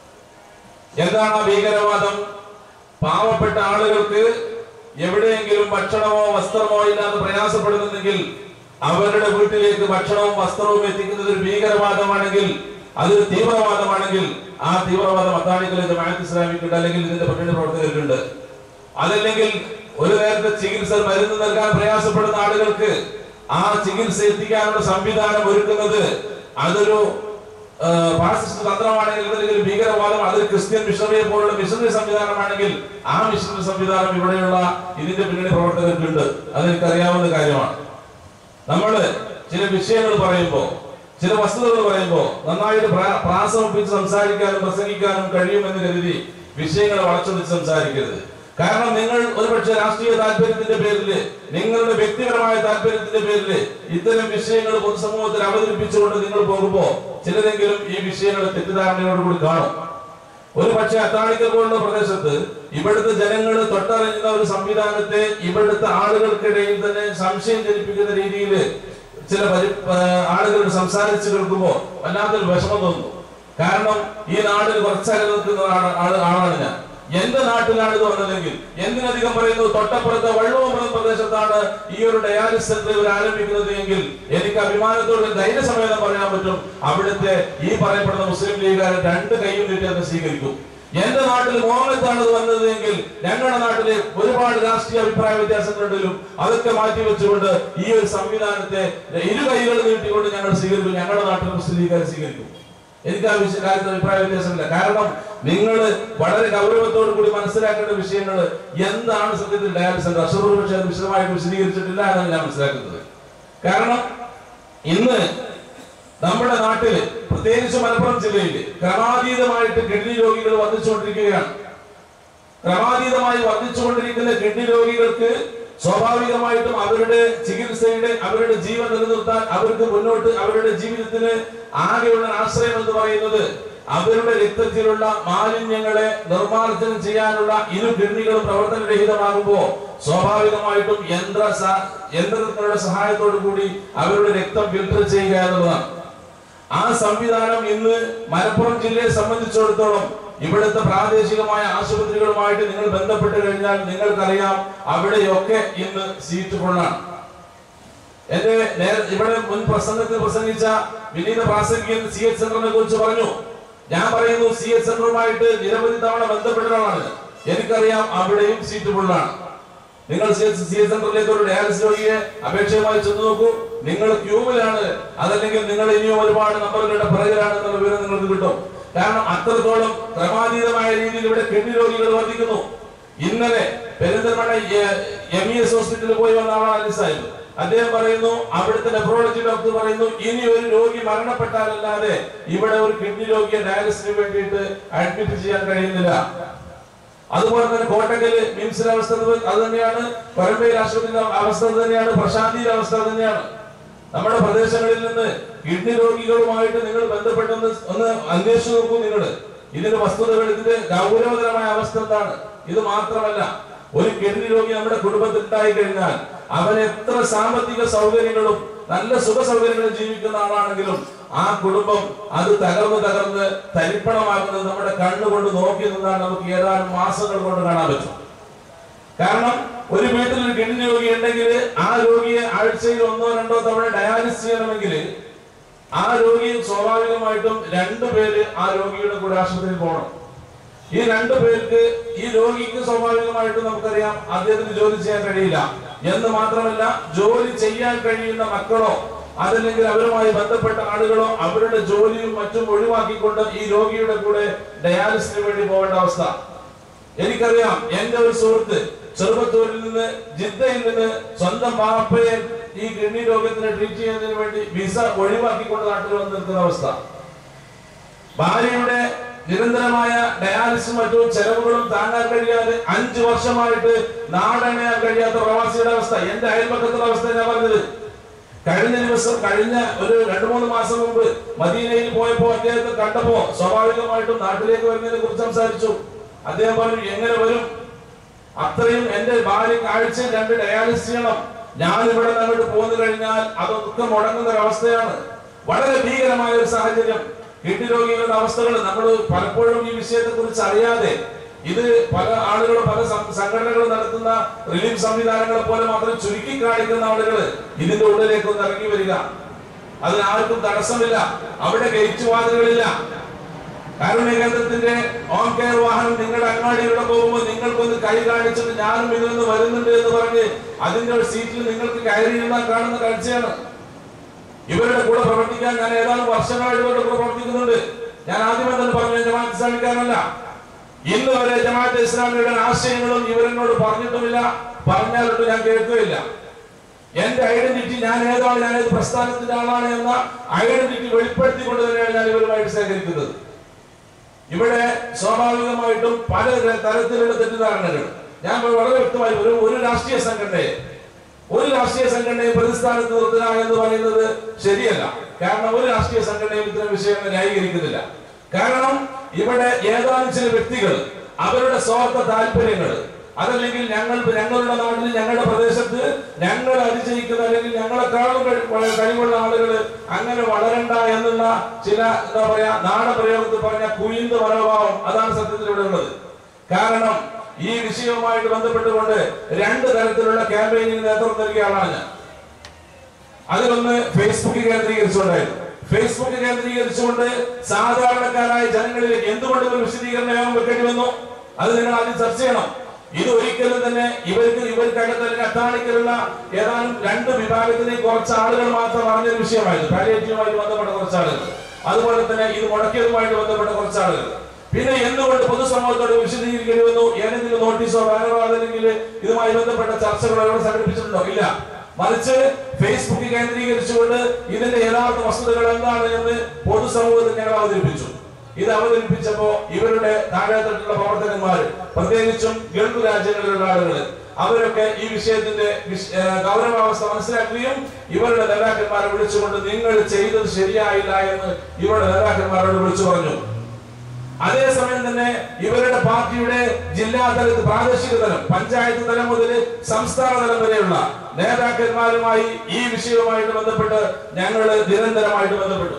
Speaker 2: എന്താണ് ആ ഭീകരവാദം പാവപ്പെട്ട ആളുകൾക്ക് എവിടെയെങ്കിലും ഭക്ഷണമോ വസ്ത്രമോ ഇല്ലാതെ പ്രയാസപ്പെടുന്നുണ്ടെങ്കിൽ അവരുടെ വീട്ടിലേക്ക് ഭക്ഷണവും വസ്ത്രവും എത്തിക്കുന്നത് ഒരു ഭീകരവാദമാണെങ്കിൽ അതൊരു തീവ്രവാദമാണെങ്കിൽ ആ തീവ്രവാദം അത്താണിക്കലെ ജമാഅത്ത് ഇസ്ലാമിക്കുണ്ട് അല്ലെങ്കിൽ ഇതിന്റെ പിന്നണി പ്രവർത്തകർക്കുണ്ട് അതല്ലെങ്കിൽ ഒരു നേരത്തെ ചികിത്സ മരുന്ന് നൽകാൻ പ്രയാസപ്പെടുന്ന ആളുകൾക്ക് ആ ചികിത്സ എത്തിക്കാനുള്ള സംവിധാനം ഒരുക്കുന്നത് അതൊരു ആ, ഫാസിസ്റ്റ് തന്ത്രമാണെങ്കിൽ അല്ലെങ്കിൽ ഭീകരവാദം അതൊരു ക്രിസ്ത്യൻ മിഷണറിയെ പോലുള്ള മിഷണറി സംവിധാനമാണെങ്കിൽ ആ മിഷണറി സംവിധാനം ഇവിടെയുള്ള ഇതിന്റെ പിന്നണി പ്രവർത്തകർക്കുണ്ട് അതെനിക്കറിയാവുന്ന കാര്യമാണ് നമ്മള് ചില വിഷയങ്ങൾ പറയുമ്പോൾ ചില വസ്തുതകൾ പറയുമ്പോൾ നന്നായിട്ട് പ്രാ- പ്രാസമൊപ്പിച്ച് സംസാരിക്കാനും പ്രസംഗിക്കാനും കഴിയുമെന്ന് കരുതി വിഷയങ്ങൾ വളച്ചൊടിച്ച് സംസാരിക്കരുത് കാരണം നിങ്ങൾ ഒരുപക്ഷെ രാഷ്ട്രീയ താല്പര്യത്തിന്റെ പേരിൽ നിങ്ങളുടെ വ്യക്തിപരമായ താല്പര്യത്തിന്റെ പേരിൽ ഇത്തരം വിഷയങ്ങൾ പൊതുസമൂഹത്തിൽ അവതരിപ്പിച്ചുകൊണ്ട് നിങ്ങൾ പോകുമ്പോൾ ചിലരെങ്കിലും ഈ വിഷയങ്ങൾ തെറ്റിദ്ധാരണയോടുകൂടി കാണും ഒരു പക്ഷേ അത്താണിക്കൽ പോലുള്ള പ്രദേശത്ത് ഇവിടുത്തെ ജനങ്ങൾ തൊട്ടറിയുന്ന ഒരു സംവിധാനത്തെ ഇവിടുത്തെ ആളുകൾക്കിടയിൽ തന്നെ സംശയം ജനിപ്പിക്കുന്ന രീതിയിൽ ചില പരി- ആ, ആളുകൾ സംസാരിച്ചു കേൾക്കുമ്പോൾ വല്ലാത്തൊരു വിഷമം തോന്നുന്നു കാരണം ഈ നാടിന് കുറച്ചകലെ നിൽക്കുന്ന ആളാ- ആള്- ആളാണ് ഞാൻ എന്റെ നാട്ടിലാണ് ഇത് വന്നതെങ്കിൽ എന്തിനധികം പറയുന്നു തൊട്ടപ്പുറത്തെ വള്ളവുമൃതം പ്രദേശത്താണ് ഈ ഒരു ഡയാലിസിസ് സെന്റർ ഇവർ ആരംഭിക്കുന്നത് എങ്കിൽ എനിക്ക് അഭിമാനത്തോടെ ധൈര്യസമേതം പറയാൻ പറ്റും അവിടുത്തെ ഈ പറയപ്പെടുന്ന മുസ്ലിം ലീഗുകാരൻ രണ്ട് കൈയും നീട്ടി അത് സ്വീകരിക്കും എന്റെ നാട്ടിൽ മോഹനത്താണ് ഇത് വന്നത് എങ്കിൽ ഞങ്ങളുടെ നാട്ടിലെ ഒരുപാട് രാഷ്ട്രീയ അഭിപ്രായ വ്യത്യാസങ്ങളുണ്ടെങ്കിലും അതൊക്കെ മാറ്റി വെച്ചുകൊണ്ട് ഈ ഒരു സംവിധാനത്തെ ഇരു കൈകൾ നീട്ടിക്കൊണ്ട് ഞങ്ങൾ സ്വീകരിക്കും ഞങ്ങളുടെ നാട്ടിൽ മുസ്ലിം ലീഗുകാരെ സ്വീകരിക്കും എനിക്ക് ആ വിഷയ കാര്യത്തിൽ അഭിപ്രായ വ്യത്യാസമില്ല കാരണം നിങ്ങൾ വളരെ ഗൗരവത്തോടു കൂടി മനസ്സിലാക്കേണ്ട വിഷയങ്ങൾ എന്താണ് സത്യത്തിൽ ഡയാലിസിസ് സെന്റർ അഷറൂർ പക്ഷേ അത് വിശദമായിട്ട് വിശദീകരിച്ചിട്ടില്ല എന്നാണ് ഞാൻ മനസ്സിലാക്കുന്നത് കാരണം ഇന്ന് നമ്മുടെ നാട്ടില് പ്രത്യേകിച്ച് മലപ്പുറം ജില്ലയിൽ ക്രമാതീതമായിട്ട് കിഡ്നി രോഗികൾ വർദ്ധിച്ചുകൊണ്ടിരിക്കുകയാണ് ക്രമാതീതമായി വർദ്ധിച്ചുകൊണ്ടിരിക്കുന്ന കിഡ്നി രോഗികൾക്ക് സ്വാഭാവികമായിട്ടും അവരുടെ ചികിത്സയുടെ അവരുടെ ജീവൻ നിലനിർത്താൻ അവർക്ക് മുന്നോട്ട് അവരുടെ ജീവിതത്തിന് ആകെയുള്ള ആശ്രയം എന്ന് പറയുന്നത് അവരുടെ രക്തത്തിലുള്ള മാലിന്യങ്ങളെ നിർമ്മാർജ്ജനം ചെയ്യാനുള്ള ഇരു കിഡ്നികളും പ്രവർത്തനരഹിതമാകുമ്പോ സ്വാഭാവികമായിട്ടും യന്ത്ര സ- യന്ത്രങ്ങളുടെ സഹായത്തോടു കൂടി അവരുടെ രക്തം ഫിൽട്ടർ ചെയ്യുക എന്നുള്ളതാണ് ആ സംവിധാനം ഇന്ന് മലപ്പുറം ജില്ലയെ സംബന്ധിച്ചിടത്തോളം ഇവിടുത്തെ പ്രാദേശികമായ ആശുപത്രികളുമായിട്ട് നിങ്ങൾ ബന്ധപ്പെട്ട് കഴിഞ്ഞാൽ നിങ്ങൾക്കറിയാം അവിടെയൊക്കെ ഇന്ന് സീറ്റ് ഫുള്ളാണ് എന്റെ നേര- ഇവിടെ മുൻ പ്രസംഗത്തിൽ പ്രസംഗിച്ച വിനീത പ്രാസംഗികൻ സി എച്ച് സെന്ററിനെ കുറിച്ച് പറഞ്ഞു ഞാൻ പറയുന്നു സി എച്ച് സെന്ററുമായിട്ട് നിരവധി തവണ ബന്ധപ്പെട്ടതാണ് എനിക്കറിയാം അവിടെയും സീറ്റ് ഫുള്ളാണ് നിങ്ങൾ സി എച്ച് സി എച്ച് സെന്ററിലേക്ക് ഒരു ഡയാലിസിസ് രോഗിയെ അപേക്ഷയുമായി ചെന്ന് നോക്കൂ നിങ്ങൾ ക്യൂവിലാണ് അതല്ലെങ്കിൽ നിങ്ങൾ ഇനിയും ഒരുപാട് നമ്പറുകളുടെ പിറകിലാണ് എന്നുള്ള വിവരം നിങ്ങൾക്ക് കിട്ടും കാരണം അത്രത്തോളം ക്രമാതീതമായ രീതിയിൽ ഇവിടെ കിഡ്നി രോഗികൾ വർദ്ധിക്കുന്നു ഇന്നലെ പെരിന്തൽമണ്ണ എം ഇ എസ് ഹോസ്പിറ്റലിൽ പോയി വന്ന ആളാണ് അലി സാഹിബ് അദ്ദേഹം പറയുന്നു അവിടുത്തെ നെഫ്രോളജി ഡോക്ടർ പറയുന്നു ഇനി ഒരു രോഗി മരണപ്പെട്ടാലല്ലാതെ ഇവിടെ ഒരു കിഡ്നി രോഗിയെ ഡയാലിസിന് വേണ്ടിയിട്ട് അഡ്മിറ്റ് ചെയ്യാൻ കഴിയുന്നില്ല അതുപോലെ തന്നെ കോട്ടക്കല് മിംസിലെ അവസ്ഥ അത് അത് തന്നെയാണ് പരമ്പയിൽ ആശുപത്രിയിലെ അവസ്ഥ അത് തന്നെയാണ് പ്രശാന്തിയിലെ അവസ്ഥ അത് തന്നെയാണ് നമ്മുടെ പ്രദേശങ്ങളിൽ നിന്ന് കിഡ്നി രോഗികളുമായിട്ട് നിങ്ങൾ ബന്ധപ്പെട്ടൊന്ന് ഒന്ന് അന്വേഷിച്ചു നോക്കൂ നിങ്ങൾ ഇതിന്റെ വസ്തുതകൾ ഇതിന്റെ ഗൗരവതരമായ അവസ്ഥ എന്താണ് ഇത് മാത്രമല്ല ഒരു കിഡ്നി രോഗി നമ്മുടെ കുടുംബത്തിൽ ഉണ്ടായി കഴിഞ്ഞാൽ അവൻ എത്ര സാമ്പത്തിക സൗകര്യങ്ങളും നല്ല സുഖ സൗകര്യങ്ങളും ജീവിക്കുന്ന ആളാണെങ്കിലും ആ കുടുംബം അത് തകർന്ന് തകർന്ന് തരിപ്പണമാകുന്നത് നമ്മുടെ കണ്ണുകൊണ്ട് നോക്കി നിന്നാൽ നമുക്ക് ഏതാനും മാസങ്ങൾ കൊണ്ട് കാണാൻ പറ്റും കാരണം ഒരു വീട്ടിൽ ഒരു കിഡ്നി രോഗി ഉണ്ടെങ്കിൽ ആ രോഗിയെ ആഴ്ചയിൽ ഒന്നോ രണ്ടോ തവണ ഡയാലിസ് ചെയ്യണമെങ്കിൽ ആ രോഗി സ്വാഭാവികമായിട്ടും രണ്ടു പേര് ആ രോഗിയുടെ കൂടെ ആശുപത്രിയിൽ പോകണം ഈ രണ്ടു പേർക്ക് ഈ രോഗിക്ക് സ്വാഭാവികമായിട്ടും നമുക്കറിയാം അദ്ദേഹത്തിന് ജോലി ചെയ്യാൻ കഴിയില്ല എന്ന് മാത്രമല്ല ജോലി ചെയ്യാൻ കഴിയുന്ന മക്കളോ അതല്ലെങ്കിൽ അവരുമായി ബന്ധപ്പെട്ട ആളുകളോ അവരുടെ ജോലിയും മറ്റും ഒഴിവാക്കിക്കൊണ്ട് ഈ രോഗിയുടെ കൂടെ ഡയാലിസിന് വേണ്ടി പോകേണ്ട അവസ്ഥ എനിക്കറിയാം എന്റെ ഒരു സുഹൃത്ത് ചെറുപ്പത്തൂരിൽ നിന്ന് ജിദ്ദയിൽ നിന്ന് സ്വന്തം ബാപ്പയെ ഈ കിഡ്നി രോഗത്തിന് ട്രീറ്റ് ചെയ്യുന്നതിന് വേണ്ടി വിസ ഒഴിവാക്കിക്കൊണ്ട് നാട്ടിൽ വന്ന് നിൽക്കുന്ന അവസ്ഥ ഭാര്യയുടെ നിരന്തരമായ ഡയാലിസും മറ്റും ചെലവുകളും താങ്ങാൻ കഴിയാതെ അഞ്ചു വർഷമായിട്ട് നാടണയാൻ കഴിയാത്ത പ്രവാസിയുടെ അവസ്ഥ എന്റെ അയൽപക്കത്തുള്ള അവസ്ഥ ഞാൻ പറഞ്ഞത് കഴിഞ്ഞ ദിവസം കഴിഞ്ഞ ഒരു രണ്ടു മൂന്ന് മാസം മുമ്പ് മദീനയിൽ പോയപ്പോ അദ്ദേഹത്തെ കണ്ടപ്പോ സ്വാഭാവികമായിട്ടും നാട്ടിലേക്ക് വരുന്നതിനെ കുറിച്ച് സംസാരിച്ചു അദ്ദേഹം പറഞ്ഞു എങ്ങനെ വരും അത്രയും എന്റെ ഭാര്യ ആഴ്ചയിൽ രണ്ട് ഡയാലിസിസ് ചെയ്യണം ഞാൻ ഇവിടെ നിന്ന് അങ്ങോട്ട് പോന്നു കഴിഞ്ഞാൽ അതൊക്കെ മുടങ്ങുന്ന ഒരു അവസ്ഥയാണ് വളരെ ഭീകരമായ ഒരു സാഹചര്യം കിഡ്നി രോഗികളുടെ അവസ്ഥകൾ നമ്മൾ പലപ്പോഴും ഈ വിഷയത്തെ കുറിച്ച് അറിയാതെ ഇത് പല ആളുകളും പല സം- സംഘടനകളും നടത്തുന്ന റിലീഫ് സംവിധാനങ്ങളെ പോലെ മാത്രം ചുരുക്കി കാണിക്കുന്ന ആളുകൾ ഇതിന്റെ ഉള്ളിലേക്ക് ഒന്ന് ഇറങ്ങി വരിക അതിന് ആർക്കും തടസ്സമില്ല അവിടെ ഗേറ്റുവാതിലുകളില്ല കാരുണ്യ കേന്ദ്രത്തിന്റെ ഓൺ കെയർ വാഹനം നിങ്ങളുടെ അങ്ങാടിയിലൂടെ പോകുമ്പോൾ നിങ്ങൾക്കൊന്ന് കൈ കാണിച്ചിട്ട് ഞാനും ഇതിൽ വരുന്നുണ്ട് എന്ന് പറഞ്ഞ് അതിന്റെ ഒരു സീറ്റിൽ നിങ്ങൾക്ക് കയറിയിരുന്നാൽ കാണുന്ന കാഴ്ചയാണ് ഇവരുടെ കൂടെ പ്രവർത്തിക്കാൻ ഞാൻ ഏതാനും വർഷങ്ങളായിട്ട് ഇവരുടെ കൂടെ പ്രവർത്തിക്കുന്നുണ്ട് ഞാൻ ആദ്യമേ തന്നെ പറഞ്ഞു ഞാൻ ജമാഅത്ത് ഇസ്ലാമിക്കാരനല്ല ഇന്ന് വരെ ജമാഅത്ത് ഇസ്ലാമിയുടെ ആശയങ്ങളും ഇവരെന്നോട് പറഞ്ഞിട്ടുമില്ല പറഞ്ഞാലൊട്ട് ഞാൻ കേൾക്കുകയില്ല എന്റെ ഐഡന്റിറ്റി ഞാൻ ഏതാണ് ഞാൻ ഏത് പ്രസ്ഥാനത്തിന്റെ ആളാണ് എന്ന ഐഡന്റിറ്റി വെളിപ്പെടുത്തിക്കൊണ്ട് തന്നെയാണ് ഞാൻ ഇവരുമായിട്ട് സഹകരിക്കുന്നത് ഇവിടെ സ്വാഭാവികമായിട്ടും പല തരത്തിലുള്ള തെറ്റിദ്ധാരണകൾ ഞാൻ വളരെ വ്യക്തമായി ഒരു ഒരു രാഷ്ട്രീയ സംഘടനയെ ഒരു രാഷ്ട്രീയ സംഘടനയെ പ്രതിസ്ഥാനത്ത് നിർത്തുക എന്ന് പറയുന്നത് ശരിയല്ല കാരണം ഒരു രാഷ്ട്രീയ സംഘടനയും ഇത്തരം വിഷയങ്ങൾ ന്യായീകരിക്കുന്നില്ല കാരണം ഇവിടെ ഏതാനും ചില വ്യക്തികൾ അവരുടെ സ്വാർത്ഥ താല്പര്യങ്ങൾ അതല്ലെങ്കിൽ ഞങ്ങൾ ഞങ്ങളുടെ നാട്ടിൽ ഞങ്ങളുടെ പ്രദേശത്ത് ഞങ്ങൾ അതിജയിക്കുന്ന അല്ലെങ്കിൽ ഞങ്ങളെക്കാളും കഴി- വളരെ കഴിവുള്ള ആളുകൾ അങ്ങനെ വളരണ്ട എന്നുള്ള ചില എന്താ പറയാ നാടപ്രയോഗത്തിൽ പറഞ്ഞ കുയിന്ത മനോഭാവം അതാണ് സത്യത്തിൽ ഇവിടെ ഉള്ളത് കാരണം ഈ വിഷയവുമായിട്ട് ബന്ധപ്പെട്ടുകൊണ്ട് രണ്ട് തരത്തിലുള്ള ക്യാമ്പയിനിന് നേതൃത്വം നൽകിയ ആളാണ് ഞാൻ അതിലൊന്ന് ഫേസ്ബുക്ക് കേന്ദ്രീകരിച്ചുകൊണ്ടായിരുന്നു ഫേസ്ബുക്ക് കേന്ദ്രീകരിച്ചുകൊണ്ട് സാധാരണക്കാരായ ജനങ്ങളിലേക്ക് എന്തുകൊണ്ട് ഒരു വിശദീകരണ യോഗം വെക്കേണ്ടി വന്നു അത് നിങ്ങൾ ആദ്യം ചർച്ച ചെയ്യണം ഇത് ഒരിക്കലും തന്നെ ഇവർക്ക് ഇവർക്കകത്ത് അല്ലെങ്കിൽ അത്താണിക്കലുള്ള ഏതാനും രണ്ട് വിഭാഗത്തിനെ കുറച്ച് ആളുകൾ മാത്രം അറിഞ്ഞൊരു വിഷയമായിരുന്നു പാലിയേറ്റീവുമായിട്ട് ബന്ധപ്പെട്ട കുറച്ച് ആളുകൾ അതുപോലെ തന്നെ ഇത് മുടക്കിയതുമായിട്ട് ബന്ധപ്പെട്ട കുറച്ച് ആളുകൾ പിന്നെ എന്തുകൊണ്ട് പൊതുസമൂഹത്തോട് വിശദീകരിക്കേണ്ടി വന്നു ഏതെങ്കിലും നോട്ടീസോ ബാനറോ അല്ലെങ്കിൽ ഇതുമായി ബന്ധപ്പെട്ട ചർച്ചകളോ ഇവിടെ സംഘടിപ്പിച്ചിട്ടുണ്ടോ ഇല്ല മറിച്ച് ഫേസ്ബുക്ക് കേന്ദ്രീകരിച്ചുകൊണ്ട് ഇതിന്റെ യഥാർത്ഥ വസ്തുതകൾ എന്താണ് എന്ന് പൊതുസമൂഹത്തിൽ ഞങ്ങൾ അവതരിപ്പിച്ചു ഇത് അവതരിപ്പിച്ചപ്പോ ഇവരുടെ താഴെത്തട്ടിലുള്ള പ്രവർത്തകന്മാർ പ്രത്യേകിച്ചും ഗൾഫ് രാജ്യങ്ങളിലുള്ള ആളുകൾ അവരൊക്കെ ഈ വിഷയത്തിന്റെ വിശ- ഏഹ് ഗൗരവാവസ്ഥ മനസ്സിലാക്കുകയും ഇവരുടെ നേതാക്കന്മാരെ വിളിച്ചുകൊണ്ട് നിങ്ങൾ ചെയ്തത് ശരിയായില്ല എന്ന് ഇവരുടെ നേതാക്കന്മാരോട് വിളിച്ചു പറഞ്ഞു അതേസമയം തന്നെ ഇവരുടെ പാർട്ടിയുടെ ജില്ലാ തലത്ത് പ്രാദേശിക തലം പഞ്ചായത്ത് തലം മുതൽ സംസ്ഥാന തലം വരെയുള്ള നേതാക്കന്മാരുമായി ഈ വിഷയവുമായിട്ട് ബന്ധപ്പെട്ട് ഞങ്ങൾ നിരന്തരമായിട്ട് ബന്ധപ്പെട്ടു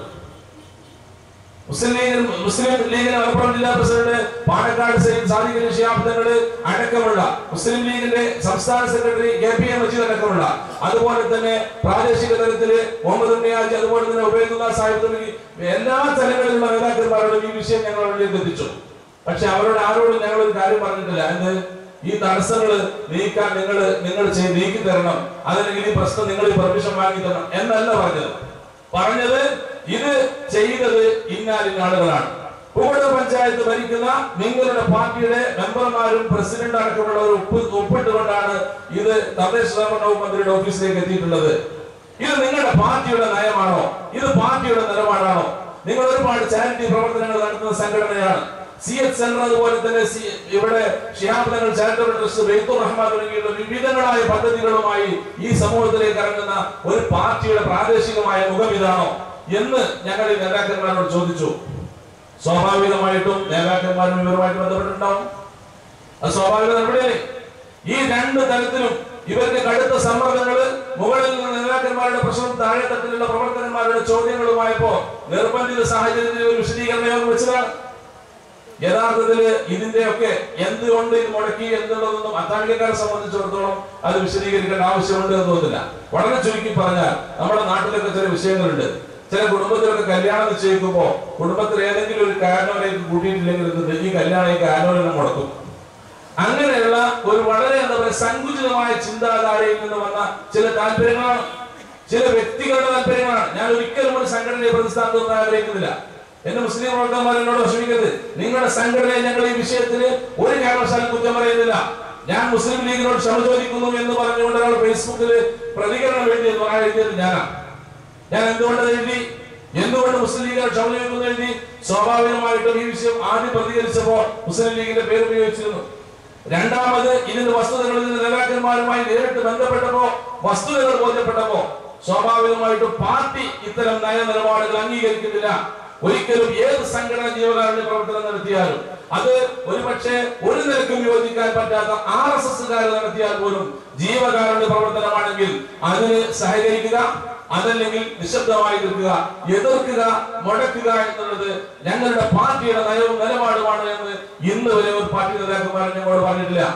Speaker 2: മുസ്ലിം ലീഗ് മുസ്ലിം ലീഗിന്റെ മലപ്പുറം ജില്ലാ പ്രസിഡന്റ് പാലക്കാട് സൈൻ സാദിഖലി ശിഹാബ്ദങ്ങള് അടക്കമുള്ള മുസ്ലിം ലീഗിന്റെ സംസ്ഥാന secretary K P M Majeed അടക്കമുള്ള അതുപോലെ തന്നെ പ്രാദേശിക തലത്തില് മുഹമ്മദ് ഉണ്ണിയാജ് അതുപോലെ തന്നെ ഉബൈദുല്ല സാഹിബ് തുടങ്ങി എല്ലാ തലങ്ങളിലുള്ള നേതാക്കന്മാരോടും ഈ വിഷയം ഞങ്ങൾ അവരിലേക്ക് എത്തിച്ചു പക്ഷെ അവരോട് ആരോടും ഞങ്ങൾ ഒരു കാര്യം പറഞ്ഞിട്ടില്ല എന്ത് ഈ തടസ്സങ്ങൾ നീക്കാൻ നിങ്ങൾ നിങ്ങൾ ചെയ്ത് നീക്കി തരണം അതല്ലെങ്കിൽ ഈ പ്രശ്നം നിങ്ങൾ ഈ പെർമിഷൻ വാങ്ങി തരണം എന്നല്ല പറഞ്ഞത് പറഞ്ഞത് ഇത് ചെയ്തത് ഇന്നാലിന്ന ആളുകളാണ് പൂവട് പഞ്ചായത്ത് ഭരിക്കുന്ന നിങ്ങളുടെ പാർട്ടിയുടെ മെമ്പർമാരും പ്രസിഡന്റ് അടക്കമുള്ളവർ ഒപ്പ് ഒപ്പിട്ടുകൊണ്ടാണ് ഇത് തദ്ദേശ സ്വയംഭരണ വകുപ്പ് മന്ത്രിയുടെ ഓഫീസിലേക്ക് എത്തിയിട്ടുള്ളത് ഇത് നിങ്ങളുടെ പാർട്ടിയുടെ നയമാണോ ഇത് പാർട്ടിയുടെ നിലപാടാണോ നിങ്ങൾ ഒരുപാട് ചാരിറ്റി പ്രവർത്തനങ്ങൾ നടത്തുന്ന സംഘടനയാണ് സി എച്ച് സെന്റർ അതുപോലെ തന്നെ സി- ഇവിടെ ഷിഹാബ് ചാരിറ്റബിൾ ട്രസ്റ്റ് ബെയ്ത്തുർ റഹ്മാൻ തുടങ്ങിയുള്ള വിവിധങ്ങളായ പദ്ധതികളുമായി ഈ സമൂഹത്തിലേക്ക് ഇറങ്ങുന്ന ഒരു പാർട്ടിയുടെ പ്രാദേശികമായ മുഖം ഇതാണോ എന്ന് ഞങ്ങൾ ഈ നേതാക്കന്മാരോട് ചോദിച്ചു സ്വാഭാവികമായിട്ടും നേതാക്കന്മാരും ഇവരുമായിട്ട് ബന്ധപ്പെട്ടിട്ടുണ്ടാവും അത് സ്വാഭാവിക നടപടിയല്ലേ ഈ രണ്ട് തലത്തിലും ഇവർക്ക് കടുത്ത സമ്മർദ്ദങ്ങള് മുകളിൽ നിന്ന് നേതാക്കന്മാരുടെ പ്രശ്നം താഴെ തട്ടിലുള്ള പ്രവർത്തകന്മാരുടെ ചോദ്യങ്ങളുമായപ്പോ നിർബന്ധിത സാഹചര്യത്തിൽ ഒരു വിശദീകരണ യോഗം വെച്ചതാണ് യഥാർത്ഥത്തില് ഇതിന്റെയൊക്കെ എന്തുകൊണ്ട് ഇത് മുടക്കി എന്നുള്ളതൊന്നും അത്താണികക്കാരെ സംബന്ധിച്ചിടത്തോളം അത് വിശദീകരിക്കേണ്ട ആവശ്യമുണ്ട് എന്ന് തോന്നുന്നില്ല വളരെ ചുരുക്കി പറഞ്ഞാൽ നമ്മുടെ നാട്ടിലൊക്കെ ചില വിഷയങ്ങളുണ്ട് ചില കുടുംബത്തിലൊക്കെ കല്യാണം നിശ്ചയിക്കുമ്പോ കുടുംബത്തിൽ ഏതെങ്കിലും ഒരു കാരണവരേക്ക് കൂട്ടിയിട്ടില്ലെങ്കിൽ എന്ത് ഈ കല്യാണം ഈ കാരണവരെ മുടക്കും അങ്ങനെയുള്ള ഒരു വളരെ എന്താ പറയുക സങ്കുചിതമായ ചിന്താധാരയിൽ നിന്ന് വന്ന ചില താല്പര്യങ്ങളാണ് ചില വ്യക്തികളുടെ താല്പര്യങ്ങളാണ് ഞാൻ ഒരിക്കലും ഒരു സംഘടനയെ പ്രതിസ്ഥാനത്തൊന്നും ആഗ്രഹിക്കുന്നില്ല എന്റെ മുസ്ലിം പ്രവർത്തകന്മാർ എന്നോട് വിഷമിക്കരുത് നിങ്ങളുടെ സംഘടനയെ ഞങ്ങൾ ഈ വിഷയത്തിന് ഒരു കാരണവശാലും കുറ്റം പറയുന്നില്ല ഞാൻ മുസ്ലിം ലീഗിനോട് ക്ഷമ ചോദിക്കുന്നു എന്ന് പറഞ്ഞുകൊണ്ട് ഒരാൾ ഫേസ്ബുക്കിൽ പ്രതികരണം എഴുതി എഴുതിയത് ഞാനാണ് ഞാൻ എന്തുകൊണ്ട് അത് എഴുതി എന്തുകൊണ്ട് മുസ്ലിം ലീഗ് ക്ഷമ ചോദിക്കുന്നു എഴുതി സ്വാഭാവികമായിട്ടും ഈ വിഷയം ആദ്യം പ്രതികരിച്ചപ്പോൾ മുസ്ലിം ലീഗിന്റെ പേര് ഉപയോഗിച്ചിരുന്നു രണ്ടാമത് ഇതിന്റെ വസ്തുതകൾ ഇതിന്റെ നേതാക്കന്മാരുമായി നേരിട്ട് ബന്ധപ്പെട്ടപ്പോ വസ്തുതകൾ ബോധ്യപ്പെട്ടപ്പോ സ്വാഭാവികമായിട്ടും പാർട്ടി ഇത്തരം നയ നിലപാടുകൾ അംഗീകരിക്കുന്നില്ല ഒരിക്കലും ഏത് സംഘടന ജീവകാരുണ്യ പ്രവർത്തനം നടത്തിയാലും അത് ഒരുപക്ഷെ ഒരു നിലക്കും യോജിക്കാൻ പറ്റാത്ത ആർ എസ് എസ്സുകാർ നടത്തിയാൽ പോലും ജീവകാരുണ്യ പ്രവർത്തനമാണെങ്കിൽ അതിന് സഹകരിക്കുക അതല്ലെങ്കിൽ നിശബ്ദമായി നിൽക്കുക എതിർക്കുക മുടക്കുക എന്നുള്ളത് ഞങ്ങളുടെ പാർട്ടിയുടെ നയവും നിലപാടുമാണ് എന്ന് ഇന്ന് വരെ ഒരു പാർട്ടി നേതാക്കന്മാർ ഞങ്ങളോട് പറഞ്ഞിട്ടില്ല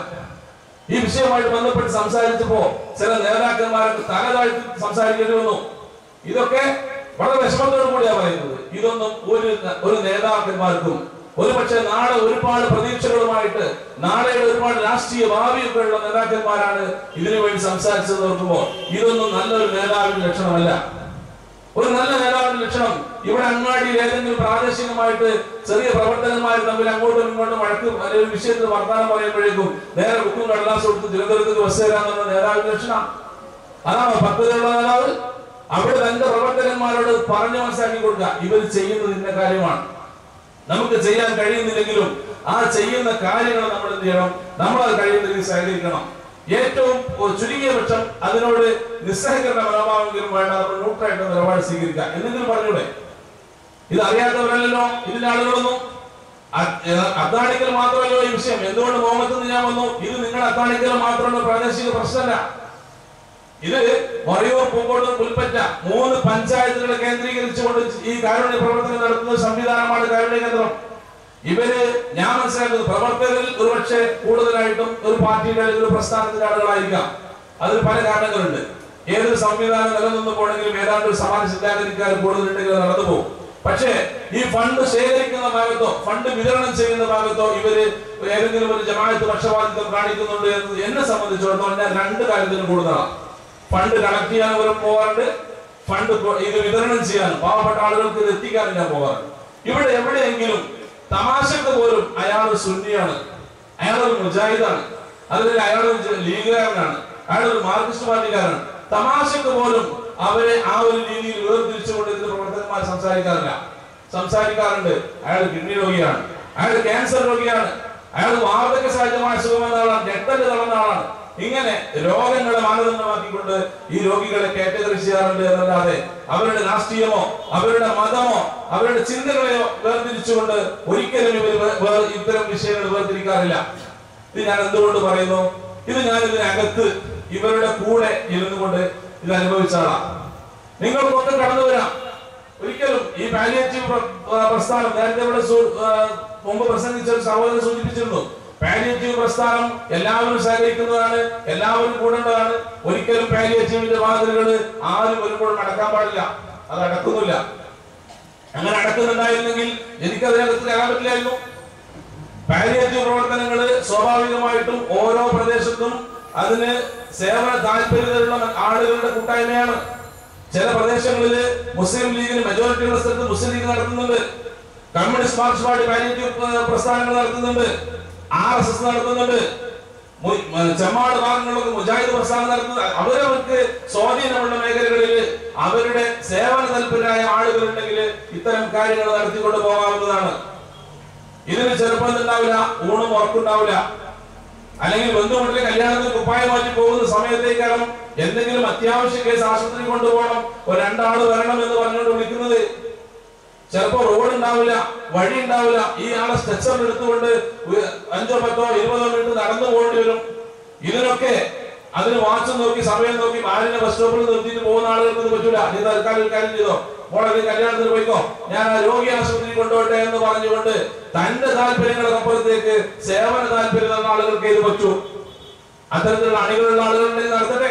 Speaker 2: ഈ വിഷയവുമായിട്ട് ബന്ധപ്പെട്ട് സംസാരിച്ചപ്പോ ചില നേതാക്കന്മാരൊക്കെ തലതാഴ്ത്തി സംസാരിക്കേണ്ടി വന്നു ഇതൊക്കെ വളരെ വിഷമത്തോടു കൂടിയാ പറയുന്നത് ഇതൊന്നും ഒരു ഒരു നേതാക്കന്മാർക്കും ഒരു പക്ഷേ നാളെ ഒരുപാട് പ്രതീക്ഷകളുമായിട്ട് നാളെയുടെ ഒരുപാട് രാഷ്ട്രീയ ഭാവിയൊക്കെ ഉള്ള നേതാക്കന്മാരാണ് ഇതിനു വേണ്ടി സംസാരിച്ചത് ഓർക്കുമ്പോൾ ഇതൊന്നും നല്ലൊരു നേതാവിന്റെ ലക്ഷണമല്ല ഒരു നല്ല നേതാവിന്റെ ലക്ഷണം ഇവിടെ അങ്ങാടിയിൽ ഏതെങ്കിലും പ്രാദേശികമായിട്ട് ചെറിയ പ്രവർത്തകന്മാർ തമ്മിൽ അങ്ങോട്ടും ഇങ്ങോട്ടും വഴക്ക് അല്ലെങ്കിൽ ഒരു വിഷയത്തിൽ വർത്തമാനം പറയുമ്പോഴേക്കും നേരെ ബുക്കും കടലാസ് കൊടുത്ത് തിരുവനന്തപുരത്തേക്ക് ബസ് തരാന്നുള്ള നേതാവിന്റെ ലക്ഷണം അതാണോ പദ്ധതിയുള്ള നേതാവ് അവിടെ തന്റെ പ്രവർത്തകന്മാരോട് പറഞ്ഞു മനസ്സിലാക്കി കൊടുക്കുക ഇവർ ചെയ്യുന്നത് ഇന്ന കാര്യമാണ് നമുക്ക് ചെയ്യാൻ കഴിയുന്നില്ലെങ്കിലും ആ ചെയ്യുന്ന കാര്യങ്ങൾ നമ്മൾ എന്ത് ചെയ്യണം നമ്മൾ അത് കഴിയുന്ന രീതിയിൽ സഹകരിക്കണം ഏറ്റവും ഒ- ചുരുങ്ങിയ പക്ഷം അതിനോട് നിസ്സഹകരണ മനോഭാവമെങ്കിലും വേണ്ട നമ്മൾ ന്യൂട്രായിട്ട് നിലപാട് സ്വീകരിക്കാം എന്തെങ്കിലും പറഞ്ഞൂടെ ഇത് അറിയാത്തവരല്ലല്ലോ ഇതിന്റെ ആളുകളൊന്നും അ- ഏ- അത്താണിക്കൽ മാത്രമല്ലോ ഈ വിഷയം എന്തുകൊണ്ട് മോഹത്ത് നിന്ന് ഞാൻ വന്നു ഇത് നിങ്ങളുടെ അത്താണിക്കൽ മാത്രമുള്ള പ്രാദേശിക പ്രശ്നമല്ല ഇത് മറയൂർ പൂക്കോട്ട് പുൽപ്പറ്റ മൂന്ന് പഞ്ചായത്തുകളെ കേന്ദ്രീകരിച്ചുകൊണ്ട് ഈ കാരുണ്യ പ്രവർത്തനം നടത്തുന്ന സംവിധാനമാണ് കാരുണ്യ കേന്ദ്രം ഇവര് ഞാൻ മനസ്സിലാക്കുന്നത് പ്രവർത്തകരിൽ ഒരുപക്ഷെ കൂടുതലായിട്ടും ഒരു പാർട്ടിയുടെ അല്ലെങ്കിൽ ഒരു പ്രസ്ഥാനത്തിന്റെ ആളുകളായിരിക്കാം അതിന് പല കാരണങ്ങളുണ്ട് ഏതൊരു സംവിധാനം നിലനിന്ന് പോകണമെങ്കിലും ഏതാണ്ട് ഒരു സമാന ചിന്താഗതിക്കാർ കൂടുതലുണ്ടെങ്കിൽ അത് നടന്നു പോകും പക്ഷേ ഈ ഫണ്ട് ശേഖരിക്കുന്ന ഭാഗത്തോ ഫണ്ട് വിതരണം ചെയ്യുന്ന ഭാഗത്തോ ഇവര് ഏതെങ്കിലും ഒരു ജമാഅത്ത് പക്ഷപാതിത്വം കാണിക്കുന്നുണ്ട് എന്ന് എന്നെ സംബന്ധിച്ചിടത്തോളം ഞാൻ രണ്ട് കാര്യത്തിനും കൂടുതലാണ് ഫണ്ട് കളക്ട് ചെയ്യാൻ അവരും പോകാറുണ്ട് ഫണ്ട് കൊ- ഇത് വിതരണം ചെയ്യാൻ പാവപ്പെട്ട ആളുകൾക്ക് ഇത് എത്തിക്കാനും ഞാൻ പോകാറുണ്ട് ഇവിടെ എവിടെയെങ്കിലും തമാശക്ക് പോലും അയാൾ സുന്നിയാണ് അയാൾ ഒരു മുജാഹിദാണ് അല്ലെങ്കിൽ അയാൾ ഒരു ജ- ലീഗുകാരനാണ് അയാൾ ഒരു മാർക്സിസ്റ്റ് പാർട്ടിക്കാരനാണ് തമാശക്ക് പോലും അവരെ ആ ഒരു രീതിയിൽ വേർതിരിച്ചുകൊണ്ട് ഇതിന്റെ പ്രവർത്തകന്മാർ സംസാരിക്കാറില്ല സംസാരിക്കാറുണ്ട് അയാൾ കിഡ്നി രോഗിയാണ് അയാൾ ക്യാൻസർ രോഗിയാണ് അയാൾ വാർദ്ധക്യ സഹജമായ സുഖമെന്ന ആളാണ് രക്തം തളർന്ന ആളാണ് ഇങ്ങനെ രോഗങ്ങളെ മാനദണ്ഡമാക്കിക്കൊണ്ട് ഈ രോഗികളെ കാറ്റഗറി ചെയ്യാറുണ്ട് എന്നല്ലാതെ അവരുടെ രാഷ്ട്രീയമോ അവരുടെ മതമോ അവരുടെ ചിന്തകളെയോ വേർതിരിച്ചുകൊണ്ട് ഒരിക്കലും ഇവർ വേ- വേ- ഇത്തരം വിഷയങ്ങൾ വേർതിരിക്കാറില്ല ഇത് ഞാൻ എന്തുകൊണ്ട് പറയുന്നു ഇത് ഞാൻ ഇതിനകത്ത് ഇവരുടെ കൂടെ ഇരുന്നു കൊണ്ട് ഇത് അനുഭവിച്ച ആളാണ് നിങ്ങൾക്കൊക്കെ കടന്നു വരാം ഒരിക്കലും ഈ പാലിയേറ്റീവ് പ്ര- ആ, പ്രസ്ഥാനം നേരത്തെ ഇവിടെ സൂ- ആ, മുമ്പ് പ്രസംഗിച്ച ഒരു സഹോദരൻ സൂചിപ്പിച്ചിരുന്നു പാലിയേറ്റീവ് പ്രസ്ഥാനം എല്ലാവരും സഹകരിക്കുന്നതാണ് എല്ലാവരും കൂടേണ്ടതാണ് ഒരിക്കലും പാലിയേറ്റീവിന്റെ വാതിലുകൾ ആരും വരുമ്പോൾ നടക്കാൻ പാടില്ല അത് അടക്കുന്നില്ല അങ്ങനെ അടക്കുന്നുണ്ടായിരുന്നെങ്കിൽ എനിക്ക് അതിനകത്ത് കയറാൻ പറ്റില്ലായിരുന്നു പാലിയേറ്റീവ് പ്രവർത്തനങ്ങൾ സ്വാഭാവികമായിട്ടും ഓരോ പ്രദേശത്തും അതിന് സേവന താല്പര്യമുള്ള ആളുകളുടെ കൂട്ടായ്മയാണ് ചില പ്രദേശങ്ങളിൽ മുസ്ലിം ലീഗിന് മെജോറിറ്റി ഉള്ള സ്ഥലത്ത് മുസ്ലിം ലീഗ് നടത്തുന്നുണ്ട് കമ്മ്യൂണിസ്റ്റ് മാർക്സ് പാർട്ടി പാലിയേറ്റീവ് ഏഹ്, പ്രസ്ഥാനങ്ങൾ നടത്തുന്നുണ്ട് ആർ എസ് എസ് നടത്തുന്നുണ്ട് മു- മ- ചെമ്മാട് ഭാഗങ്ങളിലൊക്കെ മുജാഹിദ് പ്രസ്ഥാനം നടത്തുന്നത് അവരവർക്ക് സ്വാധീനമുള്ള മേഖലകളിൽ അവരുടെ സേവന തൽപരരായ ആളുകളുണ്ടെങ്കിൽ ഇത്തരം കാര്യങ്ങൾ നടത്തിക്കൊണ്ട് പോകാവുന്നതാണ് ഇതിന് ചെറുപ്പം ഉണ്ടാവില്ല ഊണും ഉറക്കുണ്ടാവില്ല അല്ലെങ്കിൽ ബന്ധുവീട്ടിലെ കല്യാണത്തിന് കുപ്പായം മാറ്റി പോകുന്ന സമയത്തേക്കാണ് എന്തെങ്കിലും അത്യാവശ്യ കേസ് ആശുപത്രി കൊണ്ടുപോകണം ഒരു രണ്ടാള് വരണം എന്ന് പറഞ്ഞുകൊണ്ട് വിളിക്കുന്നത് ചിലപ്പോ റോഡ് ഉണ്ടാവില്ല വഴി ഉണ്ടാവില്ല ഈ ആളെ സ്ട്രെച്ചർ എടുത്തുകൊണ്ട് ഒരു അഞ്ചോ പത്തോ ഇരുപതോ മിനിറ്റ് നടന്നു പോകേണ്ടി വരും ഇതിനൊക്കെ അതിന് വാച്ച് നോക്കി സമയം നോക്കി ഭാര്യനെ ബസ് സ്റ്റോപ്പിൽ നിർത്തിയിട്ട് പോകുന്ന ആളുകൾക്ക് ഇത് പറ്റൂല നീ തൽക്കാലം ഒരു കാര്യം ചെയ്തോ മോളെ നീ കല്യാണത്തിന് പോയിക്കോ ഞാൻ ആ രോഗി ആശുപത്രി കൊണ്ടുപോട്ടെ എന്ന് പറഞ്ഞുകൊണ്ട് തന്റെ താല്പര്യങ്ങൾക്കപ്പുറത്തേക്ക് സേവന താല്പര്യമുള്ള ആളുകൾക്ക് ഇത് പറ്റൂ അത്തരത്തിലുള്ള അണികളുള്ള ആളുകളുണ്ടെങ്കിൽ നടത്തട്ടെ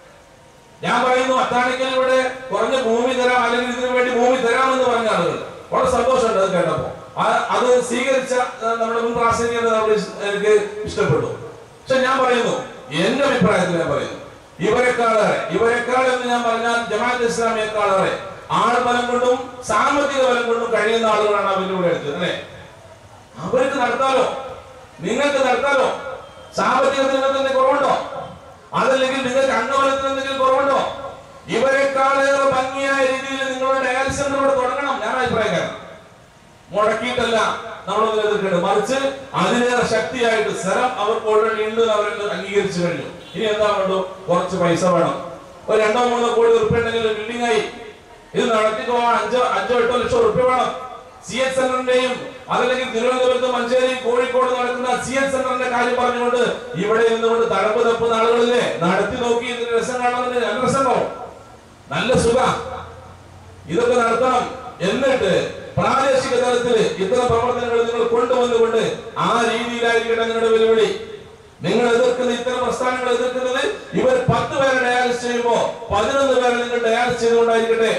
Speaker 2: ഞാൻ പറയുന്നു അത്താണിക്കൽ ഇവിടെ കുറഞ്ഞ ഭൂമി തരാം അല്ലെങ്കിൽ ഇതിനു വേണ്ടി ഭൂമി തരാമെന്ന് പറഞ്ഞ ആളുകൾ വളരെ സന്തോഷമുണ്ട് അത് കേട്ടപ്പോ ആ- അത് സ്വീകരിച്ച ആ, നമ്മുടെ മുൻ പ്രാസംഗികത അവിടെ ഇഷ്- എനിക്ക് ഇഷ്ടപ്പെട്ടു പക്ഷെ ഞാൻ പറയുന്നു എന്റെ അഭിപ്രായത്തിൽ ഞാൻ പറയുന്നു ഇവരെക്കാളേറെ ഇവരെക്കാൾ എന്ന് ഞാൻ പറഞ്ഞാൽ ജമാഅത്ത് ഇസ്ലാമിയെക്കാളേറെ ആൾബലം കൊണ്ടും സാമ്പത്തിക ബലം കൊണ്ടും കഴിയുന്ന ആളുകളാണ് അവരിലൂടെ എടുത്തത് അല്ലേ അവർക്ക് നടത്താലോ നിങ്ങൾക്ക് നടത്താലോ സാമ്പത്തികത്തിൽ നിങ്ങൾക്ക് എന്തെങ്കിലും കുറവുണ്ടോ അതല്ലെങ്കിൽ നിങ്ങൾക്ക് അംഗബലത്തിൽ എന്തെങ്കിലും കുറവുണ്ടോ ഇവരെക്കാളേറെ ഭംഗിയായ രീതിയിൽ നിങ്ങളുടെ ഡയാലിസിസ് സെന്റർ ഇവിടെ തുടങ്ങണം ഞാൻ അഭിപ്രായക്കാരൻ മുടക്കിയിട്ടല്ല നമ്മളൊന്നും എതിർക്കേണ്ടത് മറിച്ച് അതിലേറെ ശക്തിയായിട്ട് സ്ഥലം അവർക്ക് ഓൾറെഡി ഉണ്ട് എന്ന് അവർ അംഗീകരിച്ചു കഴിഞ്ഞു ഇനി എന്താ വേണ്ടു കുറച്ച് പൈസ വേണം ഒരു രണ്ടോ മൂന്നോ കോടി ഉറുപ്പ്യ ഉണ്ടെങ്കിൽ ബിൽഡിംഗ് ആയി ഇത് നടത്തി പോകാൻ അഞ്ചോ അഞ്ചോ എട്ടോ ലക്ഷം ഉറുപ്പ്യ വേണം സി എച്ച് സെന്ററിന്റെയും അതല്ലെങ്കിൽ തിരുവനന്തപുരത്ത് മഞ്ചേരി കോഴിക്കോട് നടക്കുന്ന സി എച്ച് സെന്ററിന്റെ കാര്യം പറഞ്ഞുകൊണ്ട് ഇവിടെ നിന്നുകൊണ്ട് തഴമ്പ് തപ്പുന്ന ആളുകളില്ലേ നടത്തി നോക്കി ഇതിന്റെ രസം കാണുന്നതിന് നല്ല രസമുണ്ടാവും നല്ല സുഖ ഇതൊക്കെ നടത്തണം എന്നിട്ട് പ്രാദേശിക തലത്തിൽ ഇത്തരം പ്രവർത്തനങ്ങൾ നിങ്ങൾ കൊണ്ടുവന്നുകൊണ്ട് ആ രീതിയിലായിരിക്കട്ടെ നിങ്ങളുടെ വെല്ലുവിളി നിങ്ങൾ എതിർക്കുന്ന ഇത്തരം പ്രസ്ഥാനങ്ങൾ എതിർക്കുന്നത് ഇവർ പത്ത് പേരെ ഡയാലിസ് ചെയ്യുമ്പോ പതിനൊന്ന് പേരെ നിങ്ങൾ ഡയാലിസ് ചെയ്തുകൊണ്ടായിരിക്കട്ടെ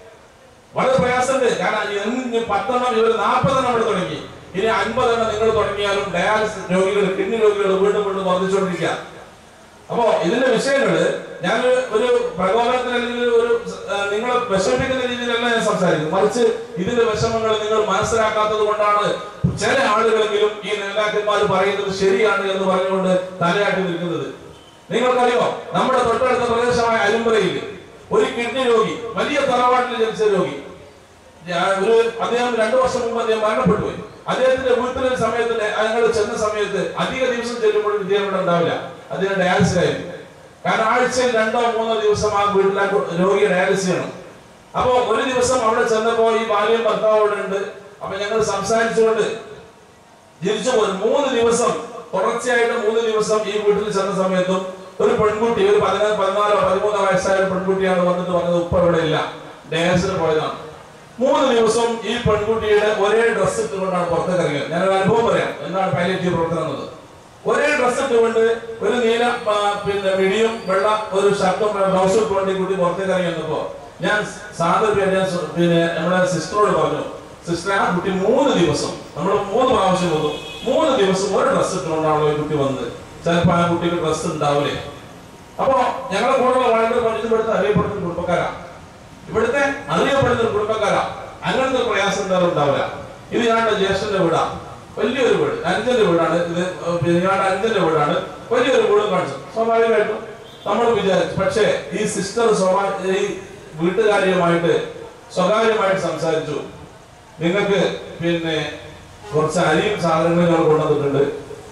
Speaker 2: വളരെ പ്രയാസമുണ്ട് കാരണം ഇന്ന് പത്തെണ്ണം ഇവർ നാൽപ്പതെണ്ണം ഇവിടെ തുടങ്ങി ഇനി അൻപതെണ്ണം നിങ്ങൾ തുടങ്ങിയാലും ഡയാലിസിസ് രോഗികൾ കിഡ്നി രോഗികൾ വീണ്ടും വീണ്ടും വർദ്ധിച്ചുകൊണ്ടിരിക്കുക അപ്പോ ഇതിന്റെ വിഷയങ്ങള് ഞാൻ ഒരു പ്രകോപനത്തിന് അല്ലെങ്കിൽ ഒരു ആ, നിങ്ങളെ വിഷമിപ്പിക്കുന്ന രീതിയിലല്ല ഞാൻ സംസാരിക്കുന്നത് മറിച്ച് ഇതിന്റെ വിഷമങ്ങൾ നിങ്ങൾ മനസ്സിലാക്കാത്തത് കൊണ്ടാണ് ചില ആളുകളെങ്കിലും ഈ നേതാക്കന്മാർ പറയുന്നത് ശരിയാണ് എന്ന് പറഞ്ഞുകൊണ്ട് തലയാട്ടി നിൽക്കുന്നത് നിങ്ങൾക്കറിയോ നമ്മുടെ തൊട്ടടുത്ത പ്രദേശമായ അരുമ്പറയിൽ ഒരു കിഡ്നി രോഗി വലിയ തറവാട്ടിൽ ജനിച്ച രോഗി ഞാൻ ഒരു അദ്ദേഹം രണ്ടു വർഷം മുമ്പ് അദ്ദേഹം മരണപ്പെട്ടു പോയി അദ്ദേഹത്തിന്റെ വീട്ടിലെ സമയത്ത് ഞങ്ങൾ ചെന്ന സമയത്ത് അധിക ദിവസം ചെല്ലുമ്പോൾ ഇദ്ദേഹം ഇവിടെ ഉണ്ടാവില്ല അദ്ദേഹം ഡയാലിസിസ് ആയിരുന്നു കാരണം ആഴ്ചയിൽ രണ്ടോ മൂന്നോ ദിവസം ആ വീട്ടിലെ രോഗി ഡയാലിസിസ് ചെയ്യണം അപ്പോ ഒരു ദിവസം അവിടെ ചെന്നപ്പോ ഈ ഭാര്യയും ഭർത്താവും അവിടെ ഉണ്ട് അപ്പൊ ഞങ്ങൾ സംസാരിച്ചുകൊണ്ട് തിരിച്ചു പോയി മൂന്ന് ദിവസം തുടർച്ചയായിട്ട് മൂന്ന് ദിവസം ഈ വീട്ടിൽ ചെന്ന സമയത്തും ഒരു പെൺകുട്ടി ഒരു പതിനാറ് പതിനാലോ പതിമൂന്നോ വയസ്സായ ഒരു പെൺകുട്ടിയാണ് വന്നിട്ട് പറഞ്ഞത് ഉപ്പ ഇവിടെ ഇല്ല ഡയാലിസിന് പോയതാണ് മൂന്ന് ദിവസം ഈ പെൺകുട്ടിയുടെ ഒരേ ഡ്രസ്സ് ഇട്ടുകൊണ്ടാണ് പുറത്തേക്ക് ഇറങ്ങിയത് ഞാനൊരു അനുഭവം പറയാം എന്താണ് പാലിയേറ്റീവ് പ്രവർത്തനം എന്നത് ഒരേ ഡ്രസ്സ് ഇട്ടുകൊണ്ട് ഒരു നീല ആ, പിന്നെ മിടിയും വെള്ള ഒരു ഷർട്ടും ബ്ലൗസും ഇട്ടുകൊണ്ട് ഈ കുട്ടി പുറത്തേക്ക് ഇറങ്ങി വന്നപ്പോ ഞാൻ സാധാരണ ഞാൻ സു- പിന്നെ നമ്മുടെ സിസ്റ്ററോട് പറഞ്ഞു സിസ്റ്റർ ആ കുട്ടി മൂന്ന് ദിവസം നമ്മൾ മൂന്ന് പ്രാവശ്യം വന്നു മൂന്ന് ദിവസം ഒരു ഡ്രസ്സ് ഇട്ടുകൊണ്ടാണല്ലോ ഈ കുട്ടി വന്നത് ചിലപ്പോ ആ കുട്ടിക്ക് ഡ്രസ്സ് ഉണ്ടാവില്ലേ അപ്പോ ഞങ്ങളെ കൂടെ വളരെ പണിത് ഇവിടുത്തെ അറിയപ്പെടുന്ന കുടുംബക്കാരാ ഇവിടുത്തെ അറിയപ്പെടുന്ന ഒരു കുടുംബക്കാരാ അങ്ങനത്തെ ഒരു പ്രയാസം എന്തായാലും ഉണ്ടാവില്ല ഇത് ഞങ്ങളുടെ ജ്യേഷ്ഠന്റെ വീടാ വലിയൊരു വീട് അഞ്ചന്റെ വീടാണ് ഇത് ഏർ പിന്നെ ഞങ്ങളുടെ അഞ്ചന്റെ വീടാണ് വലിയൊരു വീടും കാണിച്ചു സ്വാഭാവികമായിട്ടും നമ്മൾ വിചാരിച്ചു പക്ഷേ ഈ സിസ്റ്റർ സ്വാഭാവിക ഈ വീട്ടുകാരിയുമായിട്ട് സ്വകാര്യമായിട്ട് സംസാരിച്ചു നിങ്ങൾക്ക് പിന്നെ കുറച്ച് അരിയും സാധനങ്ങളും ഞങ്ങൾ കൊണ്ടുവന്നിട്ടുണ്ട്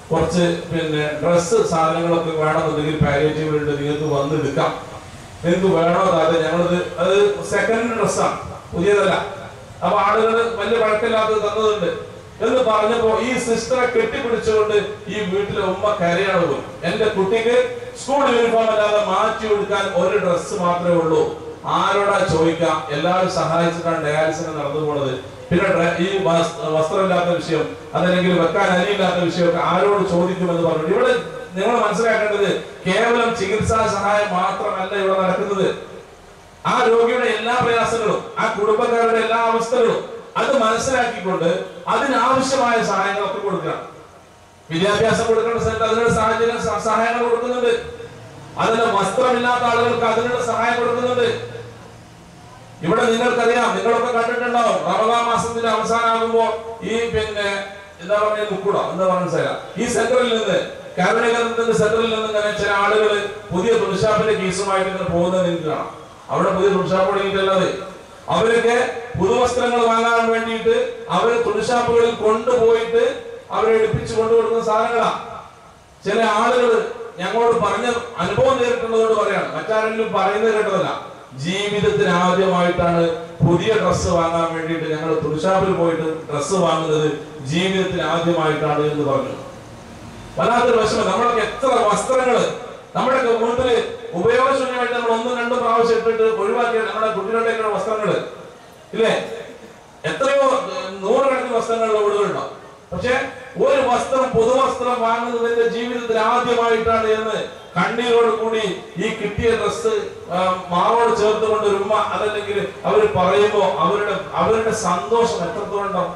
Speaker 2: കുറച്ച് പിന്നെ ഡ്രസ്സ് സാധനങ്ങളൊക്കെ വേണമെന്നുണ്ടെങ്കിൽ പാക്കേജ് ഉണ്ട് നിങ്ങൾക്ക് വന്ന് എടുക്കാം നിങ്ങൾക്ക് വേണോ അതെ ഞങ്ങളത് അത് സെക്കൻഡ് ഡ്രസ്സാണ് പുതിയതല്ല അപ്പൊ ആളുകൾ വലിയ പഴക്കമില്ലാത്തത് തന്നതുണ്ട് എന്ന് പറഞ്ഞപ്പോ ഈ സിസ്റ്ററെ കെട്ടിപ്പിടിച്ചുകൊണ്ട് ഈ വീട്ടിലെ ഉമ്മ കരയാണ് പോയി എന്റെ കുട്ടിക്ക് സ്കൂൾ യൂണിഫോം അല്ലാതെ മാറ്റി കൊടുക്കാൻ ഒരു ഡ്രസ്സ് മാത്രമേ ഉള്ളൂ ആരോടാ ചോദിക്കാം എല്ലാവരും സഹായിച്ചിട്ടാണ് ഡയാലിസിന് നടന്നു പോണത് പിന്നെ ഡ്ര- ഈ വസ്- വസ്ത്രമില്ലാത്ത വിഷയം അതല്ലെങ്കിൽ വെക്കാൻ അരിയില്ലാത്ത വിഷയമൊക്കെ ആരോട് ചോദിക്കുമെന്ന് പറഞ്ഞു ഇവിടെ നിങ്ങൾ മനസ്സിലാക്കേണ്ടത് കേവലം ചികിത്സാ സഹായം മാത്രമല്ല ഇവിടെ നടക്കുന്നത് ആ രോഗിയുടെ എല്ലാ പ്രയാസങ്ങളും ആ കുടുംബക്കാരുടെ എല്ലാ അവസ്ഥകളും അത് മനസ്സിലാക്കിക്കൊണ്ട് അതിനാവശ്യമായ സഹായങ്ങളൊക്കെ കൊടുക്കണം വിദ്യാഭ്യാസം കൊടുക്കേണ്ട സ്ഥലത്ത് അതിനുള്ള സാഹചര്യം സ- സഹായങ്ങൾ കൊടുക്കുന്നുണ്ട് അതിന് വസ്ത്രമില്ലാത്ത ആളുകൾക്ക് അതിനുള്ള സഹായം കൊടുക്കുന്നുണ്ട് ഇവിടെ നിങ്ങൾക്കറിയാം നിങ്ങളൊക്കെ കണ്ടിട്ടുണ്ടാവും റമദാൻ മാസത്തിന്റെ അവസാനമാകുമ്പോ ഈ പിന്നെ എന്താ പറയുക നുക്കുട എന്താ പറയുക സ്ഥലം ഈ സെന്ററിൽ നിന്ന് കാരുണികത്തിന്റെ സെന്ററിൽ നിന്ന് ഇങ്ങനെ ചില ആളുകൾ പുതിയ തുണിഷാപ്പിന്റെ കേസുമായിട്ട് ഇങ്ങനെ പോകുന്നത് നിങ്ങൾക്ക് കാണാം അവിടെ പുതിയ തുണിഷാപ്പ് തുടങ്ങിയിട്ടുള്ളത് അവരൊക്കെ പുതുവസ്ത്രങ്ങൾ വാങ്ങാൻ വേണ്ടിയിട്ട് അവര് തുണിഷാപ്പുകളിൽ കൊണ്ടുപോയിട്ട് അവരെ എടുപ്പിച്ചു കൊണ്ടുകൊടുക്കുന്ന സാധനങ്ങളാ ചില ആളുകൾ ഞങ്ങളോട് പറഞ്ഞ അനുഭവം നേരിട്ടുള്ളതോട് പറയാണ് മറ്റാരെങ്കിലും പറയുന്നത് കേട്ടതല്ല ജീവിതത്തിന് ആദ്യമായിട്ടാണ് പുതിയ ഡ്രസ്സ് വാങ്ങാൻ വേണ്ടിയിട്ട് ഞങ്ങൾ തുണിഷാപ്പിൽ പോയിട്ട് ഡ്രസ്സ് വാങ്ങുന്നത് ജീവിതത്തിന് ആദ്യമായിട്ടാണ് എന്ന് പറഞ്ഞു വല്ലാത്തൊരു വിഷമം നമ്മളൊക്കെ എത്ര വസ്ത്രങ്ങള് നമ്മുടെ വീട്ടില് ഉപയോഗശൂന്യമായിട്ട് നമ്മൾ ഒന്നും രണ്ടും പ്രാവശ്യം ഇട്ടിട്ട് ഒഴിവാക്കിയ നമ്മുടെ കുട്ടികളുടെയൊക്കെ വസ്ത്രങ്ങള് ഇല്ലേ എത്രയോ ഏഹ്, നൂറുകണക്കിന് വസ്ത്രങ്ങളുടെ വീടുകളുണ്ടോ പക്ഷെ ഒരു വസ്ത്രം പുതുവസ്ത്രം വാങ്ങുന്നതിന്റെ ജീവിതത്തിൽ ആദ്യമായിട്ടാണ് എന്ന് കണ്ണീരോട് കൂടി ഈ കിട്ടിയ ഡ്രസ്സ് മാവോട് ചേർത്തുകൊണ്ട് ഒരു ഉമ്മ അതല്ലെങ്കിൽ അവർ പറയുമ്പോ അവരുടെ അവരുടെ സന്തോഷം എത്രത്തോളം ഉണ്ടാവും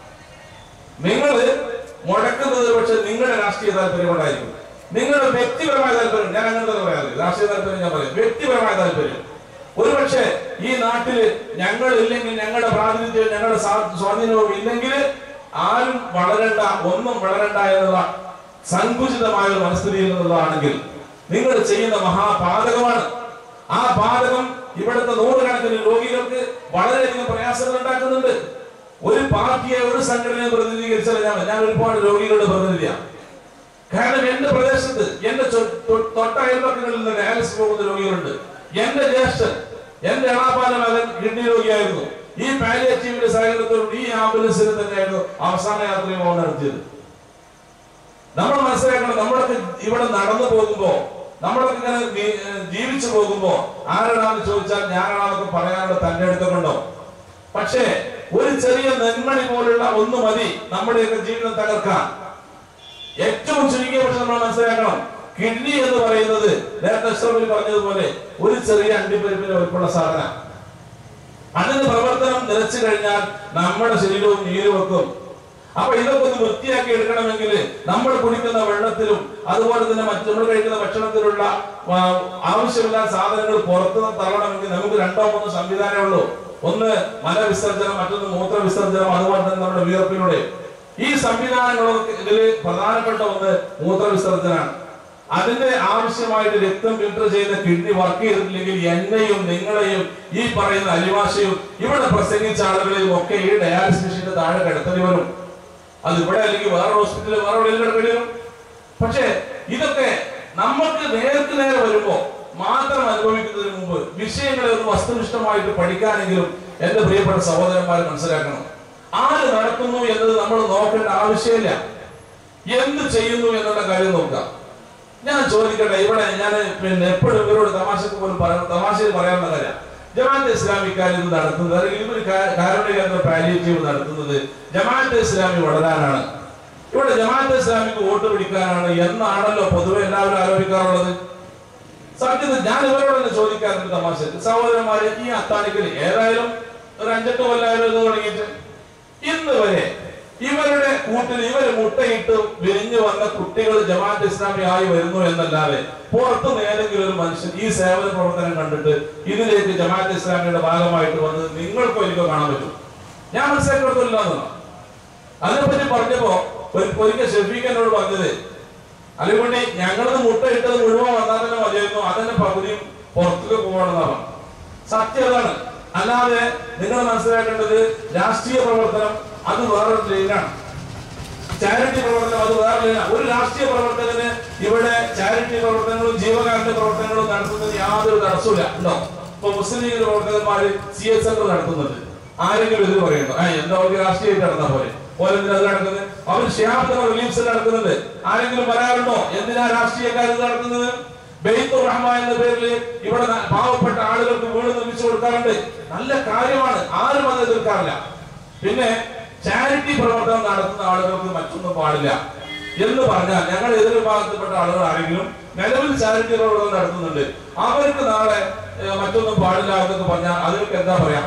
Speaker 2: നിങ്ങള് മുടക്കുന്നത് പക്ഷെ നിങ്ങളുടെ രാഷ്ട്രീയ താല്പര്യം കൊണ്ടായിരിക്കും നിങ്ങളുടെ വ്യക്തിപരമായ താല്പര്യം ഞാൻ അങ്ങനെ തന്നെ പറയാറ് രാഷ്ട്രീയ താല്പര്യം ഞാൻ പറയും വ്യക്തിപരമായ താല്പര്യം ഒരുപക്ഷെ ഈ നാട്ടില് ഞങ്ങൾ ഇല്ലെങ്കിൽ ഞങ്ങളുടെ പ്രാതിനിധ്യവും ഞങ്ങളുടെ സ്വാ- സ്വാധീനവും ഇല്ലെങ്കിൽ ആരും വളരണ്ട ഒന്നും വളരണ്ട എന്നുള്ള സങ്കുചിതമായ ഒരു മനസ്ഥിതിയിൽ നിന്നുള്ളതാണെങ്കിൽ നിങ്ങൾ ചെയ്യുന്ന മഹാപാതകമാണ് ആ പാതകം ഇവിടുത്തെ നൂറുകണക്കിന് രോഗികൾക്ക് വളരെയധികം പ്രയാസങ്ങൾ ഉണ്ടാക്കുന്നുണ്ട് ഒരു പാർട്ടിയെ ഒരു സംഘടനയെ പ്രതിനിധീകരിച്ചാൽ ഞാൻ ഞാൻ ഒരുപാട് രോഗികളുടെ പ്രതിനിധിയാണ് കാരണം എന്റെ പ്രദേശത്ത് എന്റെ ചൊ- തൊ- തൊട്ട അയൽപക്കങ്ങളിൽ നിന്ന് ഡയാലിസിസ് പോകുന്ന രോഗികളുണ്ട് എന്റെ ജ്യേഷ്ഠൻ എന്റെ എളാപ്പാല മകൻ കിഡ്നി രോഗിയായിരുന്നു ഈ പാലിയേറ്റീവിന്റെ സഹകരണത്തോടും ഈ ആംബുലൻസിൽ തന്നെയായിരുന്നു അവസാന യാത്രയും അവൻ നടത്തിയത് നമ്മൾ മനസ്സിലാക്കണം നമ്മളൊക്കെ ഇവിടെ നടന്നു പോകുമ്പോ നമ്മളൊക്കെ ഇങ്ങനെ നീ- ഏഹ് ജീവിച്ചു പോകുമ്പോ ആരാണെന്ന് ചോദിച്ചാൽ ഞാനാണെന്നൊക്കെ പറയാനുള്ള തന്റെ അടുത്തുണ്ടോ പക്ഷേ ഒരു ചെറിയ നെന്മണി പോലുള്ള ഒന്ന് മതി നമ്മുടെയൊക്കെ ജീവിതം തകർക്കാൻ ഏറ്റവും ചുരുങ്ങിയ പക്ഷെ നമ്മൾ മനസ്സിലാക്കണം കിഡ്നി എന്ന് പറയുന്നത് നേരത്തെ അഷ്റഫിൽ പറഞ്ഞതുപോലെ ഒരു ചെറിയ അണ്ടിപ്പരിപ്പിന് ഉൾപ്പെടെ സാധനം അതിന് പ്രവർത്തനം നിലച്ചു കഴിഞ്ഞാൽ നമ്മുടെ ശരീരവും നീര് വെക്കും അപ്പൊ ഇതൊക്കെ ഒന്ന് വൃത്തിയാക്കി എടുക്കണമെങ്കിൽ നമ്മൾ കുടിക്കുന്ന വെള്ളത്തിലും അതുപോലെ തന്നെ മറ്റു നമ്മൾ കഴിക്കുന്ന ഭക്ഷണത്തിലുള്ള ആ, ആവശ്യമില്ലാത്ത സാധനങ്ങൾ പുറത്തുനിന്ന് തള്ളണമെങ്കിൽ നമുക്ക് രണ്ടോ മൂന്നോ സംവിധാനമേ ഉള്ളൂ ഒന്ന് മലവിസർജനം മറ്റൊന്ന് മൂത്രവിസർജനം അതുപോലെ തന്നെ നമ്മുടെ വിയർപ്പിലൂടെ ഈ സംവിധാനങ്ങളൊക്കെ ഇതിൽ പ്രധാനപ്പെട്ട ഒന്ന് മൂത്രവിസർജനമാണ് അതിന്റെ ആവശ്യമായിട്ട് രക്തം ഫിൽട്ടർ ചെയ്യുന്ന കിഡ്നി വർക്ക് ചെയ്തിട്ടില്ലെങ്കിൽ എന്നെയും നിങ്ങളെയും ഈ പറയുന്ന അലിവാശയും ഇവിടെ പ്രസംഗിച്ച ആളുകളെയും ഒക്കെ ഈ ഡയാലിസിസ് മെഷീന്റെ താഴെ കിടത്തേണ്ടി വരും അത് ഇവിടെ അല്ലെങ്കിൽ വേറെ ഹോസ്പിറ്റലിൽ വേറെ എവിടെയെങ്കിലും കിടക്കേണ്ടി വരും പക്ഷേ ഇതൊക്കെ നമുക്ക് നേർക്ക് നേരെ വരുമ്പോ മാത്രം അനുഭവിക്കുന്നതിന് മുമ്പ് വിഷയങ്ങളെ ഒന്ന് വസ്തുനിഷ്ഠമായിട്ട് പഠിക്കാനെങ്കിലും എന്റെ പ്രിയപ്പെട്ട സഹോദരന്മാർ മനസ്സിലാക്കണം ആര് നടക്കുന്നു എന്നത് നമ്മൾ നോക്കേണ്ട ആവശ്യമില്ല എന്ത് ചെയ്യുന്നു എന്നുള്ള കാര്യം നോക്കാം ഞാൻ ചോദിക്കട്ടെ ഇവിടെ ഞാൻ പിന്നെ എപ്പോഴും ഇവരോട് തമാശക്ക് പോലും പറയാം തമാശയിൽ പറയാനുള്ള കാര്യം ജമാഅത്ത് ഇസ്ലാമിക്കാർ ഇത് നടത്തുന്നത് അല്ലെങ്കിൽ ഇവർ കാരുണ്യ പാലിയേറ്റീവ് നടത്തുന്നത് ജമാഅത്ത് ഇസ്ലാമി വളരാനാണ് ഇവിടെ ജമാഅത്ത് ഇസ്ലാമിക്ക് വോട്ട് പിടിക്കാനാണ് എന്നാണല്ലോ പൊതുവെ എല്ലാവരും ആരോപിക്കാറുള്ളത് സത്യത്തിൽ ഞാൻ ഇവരോട് തന്നെ ചോദിക്കാറുണ്ട് തമാശ സഹോദരന്മാരെ ഈ അത്താണിക്കൽ ഏതായാലും ഒരു അഞ്ചെട്ട് കൊല്ലായാലും ഇത് തുടങ്ങിയിട്ട് ഇന്ന് വരെ ഇവരുടെ കൂട്ടിൽ ഇവര് മുട്ടയിട്ട് വിരിഞ്ഞു വന്ന കുട്ടികൾ ജമാഅത്ത് ഇസ്ലാമി ആയി വരുന്നു എന്നല്ലാതെ പുറത്തുനിന്ന് ഏതെങ്കിലും ഒരു മനുഷ്യൻ ഈ സേവന പ്രവർത്തനം കണ്ടിട്ട് ഇതിലേക്ക് ജമാഅത്ത് ഇസ്ലാമിയുടെ ഭാഗമായിട്ട് വന്ന് നിങ്ങൾക്കോ എനിക്കോ കാണാൻ പറ്റും ഞാൻ മനസ്സിലാക്കിയിടത്തില്ല എന്നാണ് അതിനെപ്പറ്റി പറഞ്ഞപ്പോ ഒരു- ഒരിക്കൽ ഷെഫീഖ് എന്നോട് പറഞ്ഞത് അതുകൊണ്ട് ഞങ്ങളത് മുട്ട ഇട്ടത് മുഴുവൻ വന്നാൽ തന്നെ മതിയായിരുന്നു അതന്നെ പകുതിയും പുറത്തേക്ക് പോകണമെന്നാണ് സത്യം അതാണ് അല്ലാതെ നിങ്ങൾ മനസ്സിലാക്കേണ്ടത് രാഷ്ട്രീയ പ്രവർത്തനം അത് വേറൊരു ലൈനാണ് ചാരിറ്റി പ്രവർത്തനം അത് വേറെ ഒരു രാഷ്ട്രീയ പ്രവർത്തകന് ഇവിടെ ചാരിറ്റി പ്രവർത്തനങ്ങളും ജീവകാരുണ്യ പ്രവർത്തനങ്ങളും നടത്തുന്നതിന് യാതൊരു തടസ്സമില്ല ഉണ്ടോ ഇപ്പൊ മുസ്ലിം ലീഗ് പ്രവർത്തകന്മാര് സി എസ് സെന്റർ നടത്തുന്നുണ്ട് ആരെങ്കിലും ഇത് പറയുന്നു ആ എന്താ ഒരു രാഷ്ട്രീയമായിട്ട് നടന്നാ പോലെ ഓരെന്തിനാ അത് നടക്കുന്നത് അവർ ഷിഹാബ് റിലീഫ് സെൽ നടക്കുന്നുണ്ട് ആരെങ്കിലും പറയാറുണ്ടോ എന്തിനാ രാഷ്ട്രീയക്കാർ ഇത് നടത്തുന്നത് ബെയ്ത്തുർ റഹ്മ എന്ന പേരിൽ ഇവിടെ ന- പാവപ്പെട്ട ആളുകൾക്ക് വീട് നിർമ്മിച്ചു കൊടുക്കാറുണ്ട് നല്ല കാര്യമാണ് ആരും അത് എതിർക്കാറില്ല പിന്നെ ചാരിറ്റി പ്രവർത്തനം നടത്തുന്ന ആളുകൾക്ക് മറ്റൊന്നും പാടില്ല എന്ന് പറഞ്ഞാൽ ഞങ്ങൾ എതിർ വിഭാഗത്തിൽപ്പെട്ട ആളുകൾ ആരെങ്കിലും നിലവിൽ ചാരിറ്റി പ്രവർത്തനം നടത്തുന്നുണ്ട് അവർക്ക് നാളെ ഏഹ്, മറ്റൊന്നും പാടില്ല എന്നൊക്കെ പറഞ്ഞാൽ അതിനൊക്കെ എന്താ പറയാ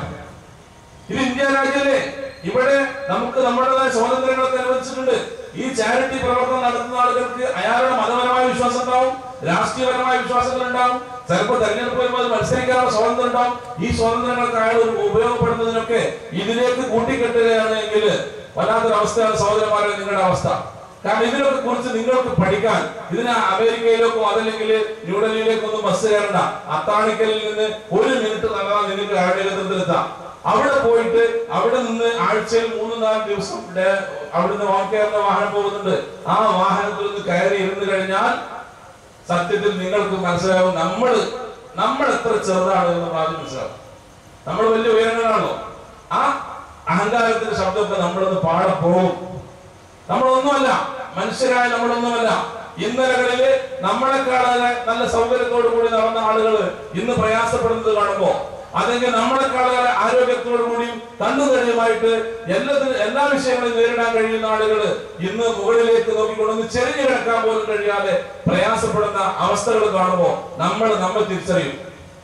Speaker 2: ഇത് ഇന്ത്യ രാജ്യമല്ലേ ഇവിടെ നമുക്ക് നമ്മുടേതായ സ്വാതന്ത്ര്യങ്ങളൊക്കെ അനുവദിച്ചിട്ടുണ്ട് ഈ ചാരിറ്റി പ്രവർത്തനം നടത്തുന്ന ആളുകൾക്ക് അയാളുടെ മതപരമായ വിശ്വാസം ഉണ്ടാവും രാഷ്ട്രീയപരമായ വിശ്വാസങ്ങൾ ഉണ്ടാവും ചിലപ്പോൾ തെരഞ്ഞെടുപ്പ് വരുമ്പോൾ അത് മത്സരിക്കാനുള്ള സ്വാതന്ത്ര്യം ഉണ്ടാവും ഈ സ്വാതന്ത്ര്യങ്ങൾക്ക് അയാൾ ഒരു ഉപയോഗപ്പെടുന്നതിനൊക്കെ ഇതിലേക്ക് കൂട്ടിക്കെട്ടുകയാണ് എങ്കിൽ വല്ലാത്തൊരു അവസ്ഥയാണ് സഹോദരന്മാരെ നിങ്ങളുടെ അവസ്ഥ കാരണം ഇതിനൊക്കെ കുറിച്ച് നിങ്ങൾക്ക് പഠിക്കാൻ ഇതിന് അമേരിക്കയിലേക്കോ അതല്ലെങ്കിൽ ന്യൂഡൽഹിയിലേക്കോ ഒന്നും ബസ് കയറണ്ട അത്താണിക്കലിൽ നിന്ന് ഒരു മിനിറ്റ് നടന്നാൽ നിങ്ങൾക്ക് കാർഡികത്തിലെത്താം അവിടെ പോയിട്ട് അവിടെ നിന്ന് ആഴ്ചയിൽ മൂന്ന് നാല് ദിവസം ഡേ- അവിടുന്ന് വാക്കേറുന്ന വാഹനം പോകുന്നുണ്ട് ആ വാഹനത്തിൽ നിന്ന് കയറി ഇരുന്ന് കഴിഞ്ഞാൽ സത്യത്തിൽ നിങ്ങൾക്ക് മനസ്സിലാവും നമ്മൾ നമ്മൾ എത്ര ചെറുതാണ് എന്ന് ആദ്യം മനസ്സിലാവും നമ്മൾ വലിയ ഉയരങ്ങളാണല്ലോ ആ അഹങ്കാരത്തിന്റെ ശബ്ദമൊക്കെ നമ്മളൊന്ന് പാടെ പോകും നമ്മളൊന്നുമല്ല മനുഷ്യരായ നമ്മളൊന്നുമല്ല ഇന്നലകളില് നമ്മളെക്കാളെ നല്ല സൗകര്യത്തോടു കൂടി നടന്ന ആളുകൾ ഇന്ന് പ്രയാസപ്പെടുന്നത് കാണുമ്പോ അല്ലെങ്കിൽ നമ്മളെക്കാളെ ആരോഗ്യത്തോടു കൂടിയും കണ്ണുതടിയുമായിട്ട് എല്ലാത്തിനും എല്ലാ വിഷയങ്ങളും നേരിടാൻ കഴിയുന്ന ആളുകൾ ഇന്ന് മുകളിലേക്ക് നോക്കിക്കൊണ്ടൊന്ന് ചെറിഞ്ഞു കിടക്കാൻ പോലും കഴിയാതെ പ്രയാസപ്പെടുന്ന അവസ്ഥകൾ കാണുമ്പോൾ നമ്മൾ നമ്മെ തിരിച്ചറിയും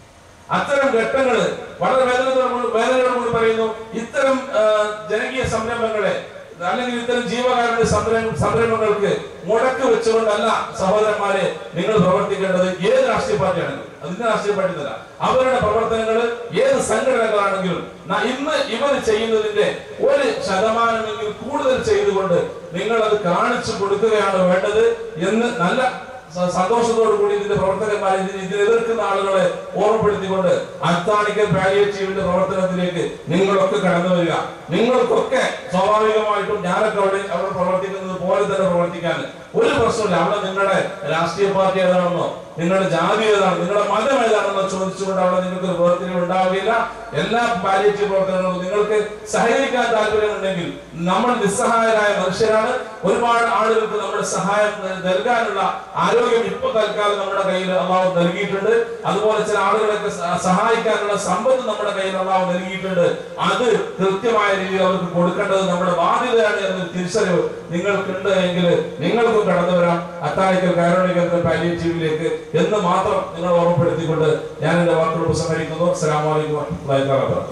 Speaker 2: അത്തരം ഘട്ടങ്ങള് വളരെ വേദനയോട് വേദനയോട് കൂടി പറയുന്നു ഇത്തരം ആ, ജനകീയ സംരംഭങ്ങളെ അല്ലെങ്കിൽ ഇത്തരം ജീവകാരുടെ സംരംഭ സംരംഭങ്ങൾക്ക് മുടക്ക് വെച്ചുകൊണ്ടല്ല സഹോദരന്മാരെ നിങ്ങൾ പ്രവർത്തിക്കേണ്ടത് ഏത് രാഷ്ട്രീയ പാർട്ടിയാണ് അതിന്റെ രാഷ്ട്രീയ പാർട്ടി തന്നെ അവരുടെ പ്രവർത്തനങ്ങൾ ഏത് സംഘടനകളാണെങ്കിലും ന- ഇന്ന് ഇവർ ചെയ്യുന്നതിന്റെ ഒരു ശതമാനമെങ്കിൽ കൂടുതൽ ചെയ്തുകൊണ്ട് നിങ്ങൾ അത് കാണിച്ചു കൊടുക്കുകയാണ് വേണ്ടത് എന്ന് നല്ല സ- സന്തോഷത്തോടു കൂടി ഇതിന്റെ പ്രവർത്തകന്മാരെ ഇതിനെ ഇതിനെ എതിർക്കുന്ന ആളുകളെ ഓർമ്മപ്പെടുത്തിക്കൊണ്ട് അത്താണിക്കൽ പാലിയേറ്റീവിന്റെ പ്രവർത്തനത്തിലേക്ക് നിങ്ങളൊക്കെ കടന്നു വരിക നിങ്ങൾക്കൊക്കെ സ്വാഭാവികമായിട്ടും ഞാനൊക്കെ അവിടെ അവിടെ പ്രവർത്തിക്കുന്നത് പോലെ തന്നെ പ്രവർത്തിക്കാൻ ഒരു പ്രശ്നമില്ല അവിടെ നിങ്ങളുടെ രാഷ്ട്രീയ പാർട്ടി ഏതാണെന്നോ നിങ്ങളുടെ ജാതി ഏതാണ് നിങ്ങളുടെ മതം ഏതാണെന്നോ ചോദിച്ചുകൊണ്ട് അവിടെ നിങ്ങൾക്ക് ഒരു വേർതിരിവ് ഉണ്ടാവുകയില്ല എല്ലാ പാലിയേറ്റീവ് പ്രവർത്തനങ്ങളും നിങ്ങൾക്ക് സഹകരിക്കാൻ താല്പര്യമുണ്ടെങ്കിൽ നമ്മൾ നിസ്സഹായരായ മനുഷ്യരാണ് ഒരുപാട് ആളുകൾക്ക് നമ്മുടെ സഹായം ന- നൽകാനുള്ള ആരോഗ്യം ഇപ്പൊ തൽക്കാലം നമ്മുടെ കയ്യിൽ അള്ളാഹു നൽകിയിട്ടുണ്ട് അതുപോലെ ചില ആളുകളൊക്കെ സ- സഹായിക്കാനുള്ള സമ്പത്ത് നമ്മുടെ കയ്യിൽ അള്ളാഹു നൽകിയിട്ടുണ്ട് അത് കൃത്യമായ രീതിയിൽ അവർക്ക് കൊടുക്കേണ്ടത് നമ്മുടെ ബാധ്യതയാണ് എന്നൊരു തിരിച്ചറിവ് നിങ്ങൾക്കുണ്ട് എങ്കിൽ നിങ്ങൾക്കും കടന്നു വരാം അത്താഴിക്കൽ കാരോണിക പാലിയേറ്റീവിലേക്ക് എന്ന് മാത്രം നിങ്ങൾ ഓർമ്മപ്പെടുത്തിക്കൊണ്ട് ഞാൻ എന്റെ വാക്കുകൾ ഉപസംഹരിക്കുന്നു അസ്സലാമു അലൈക്കും വറഹ്മത്തുള്ളാഹി വബറകാതുഹു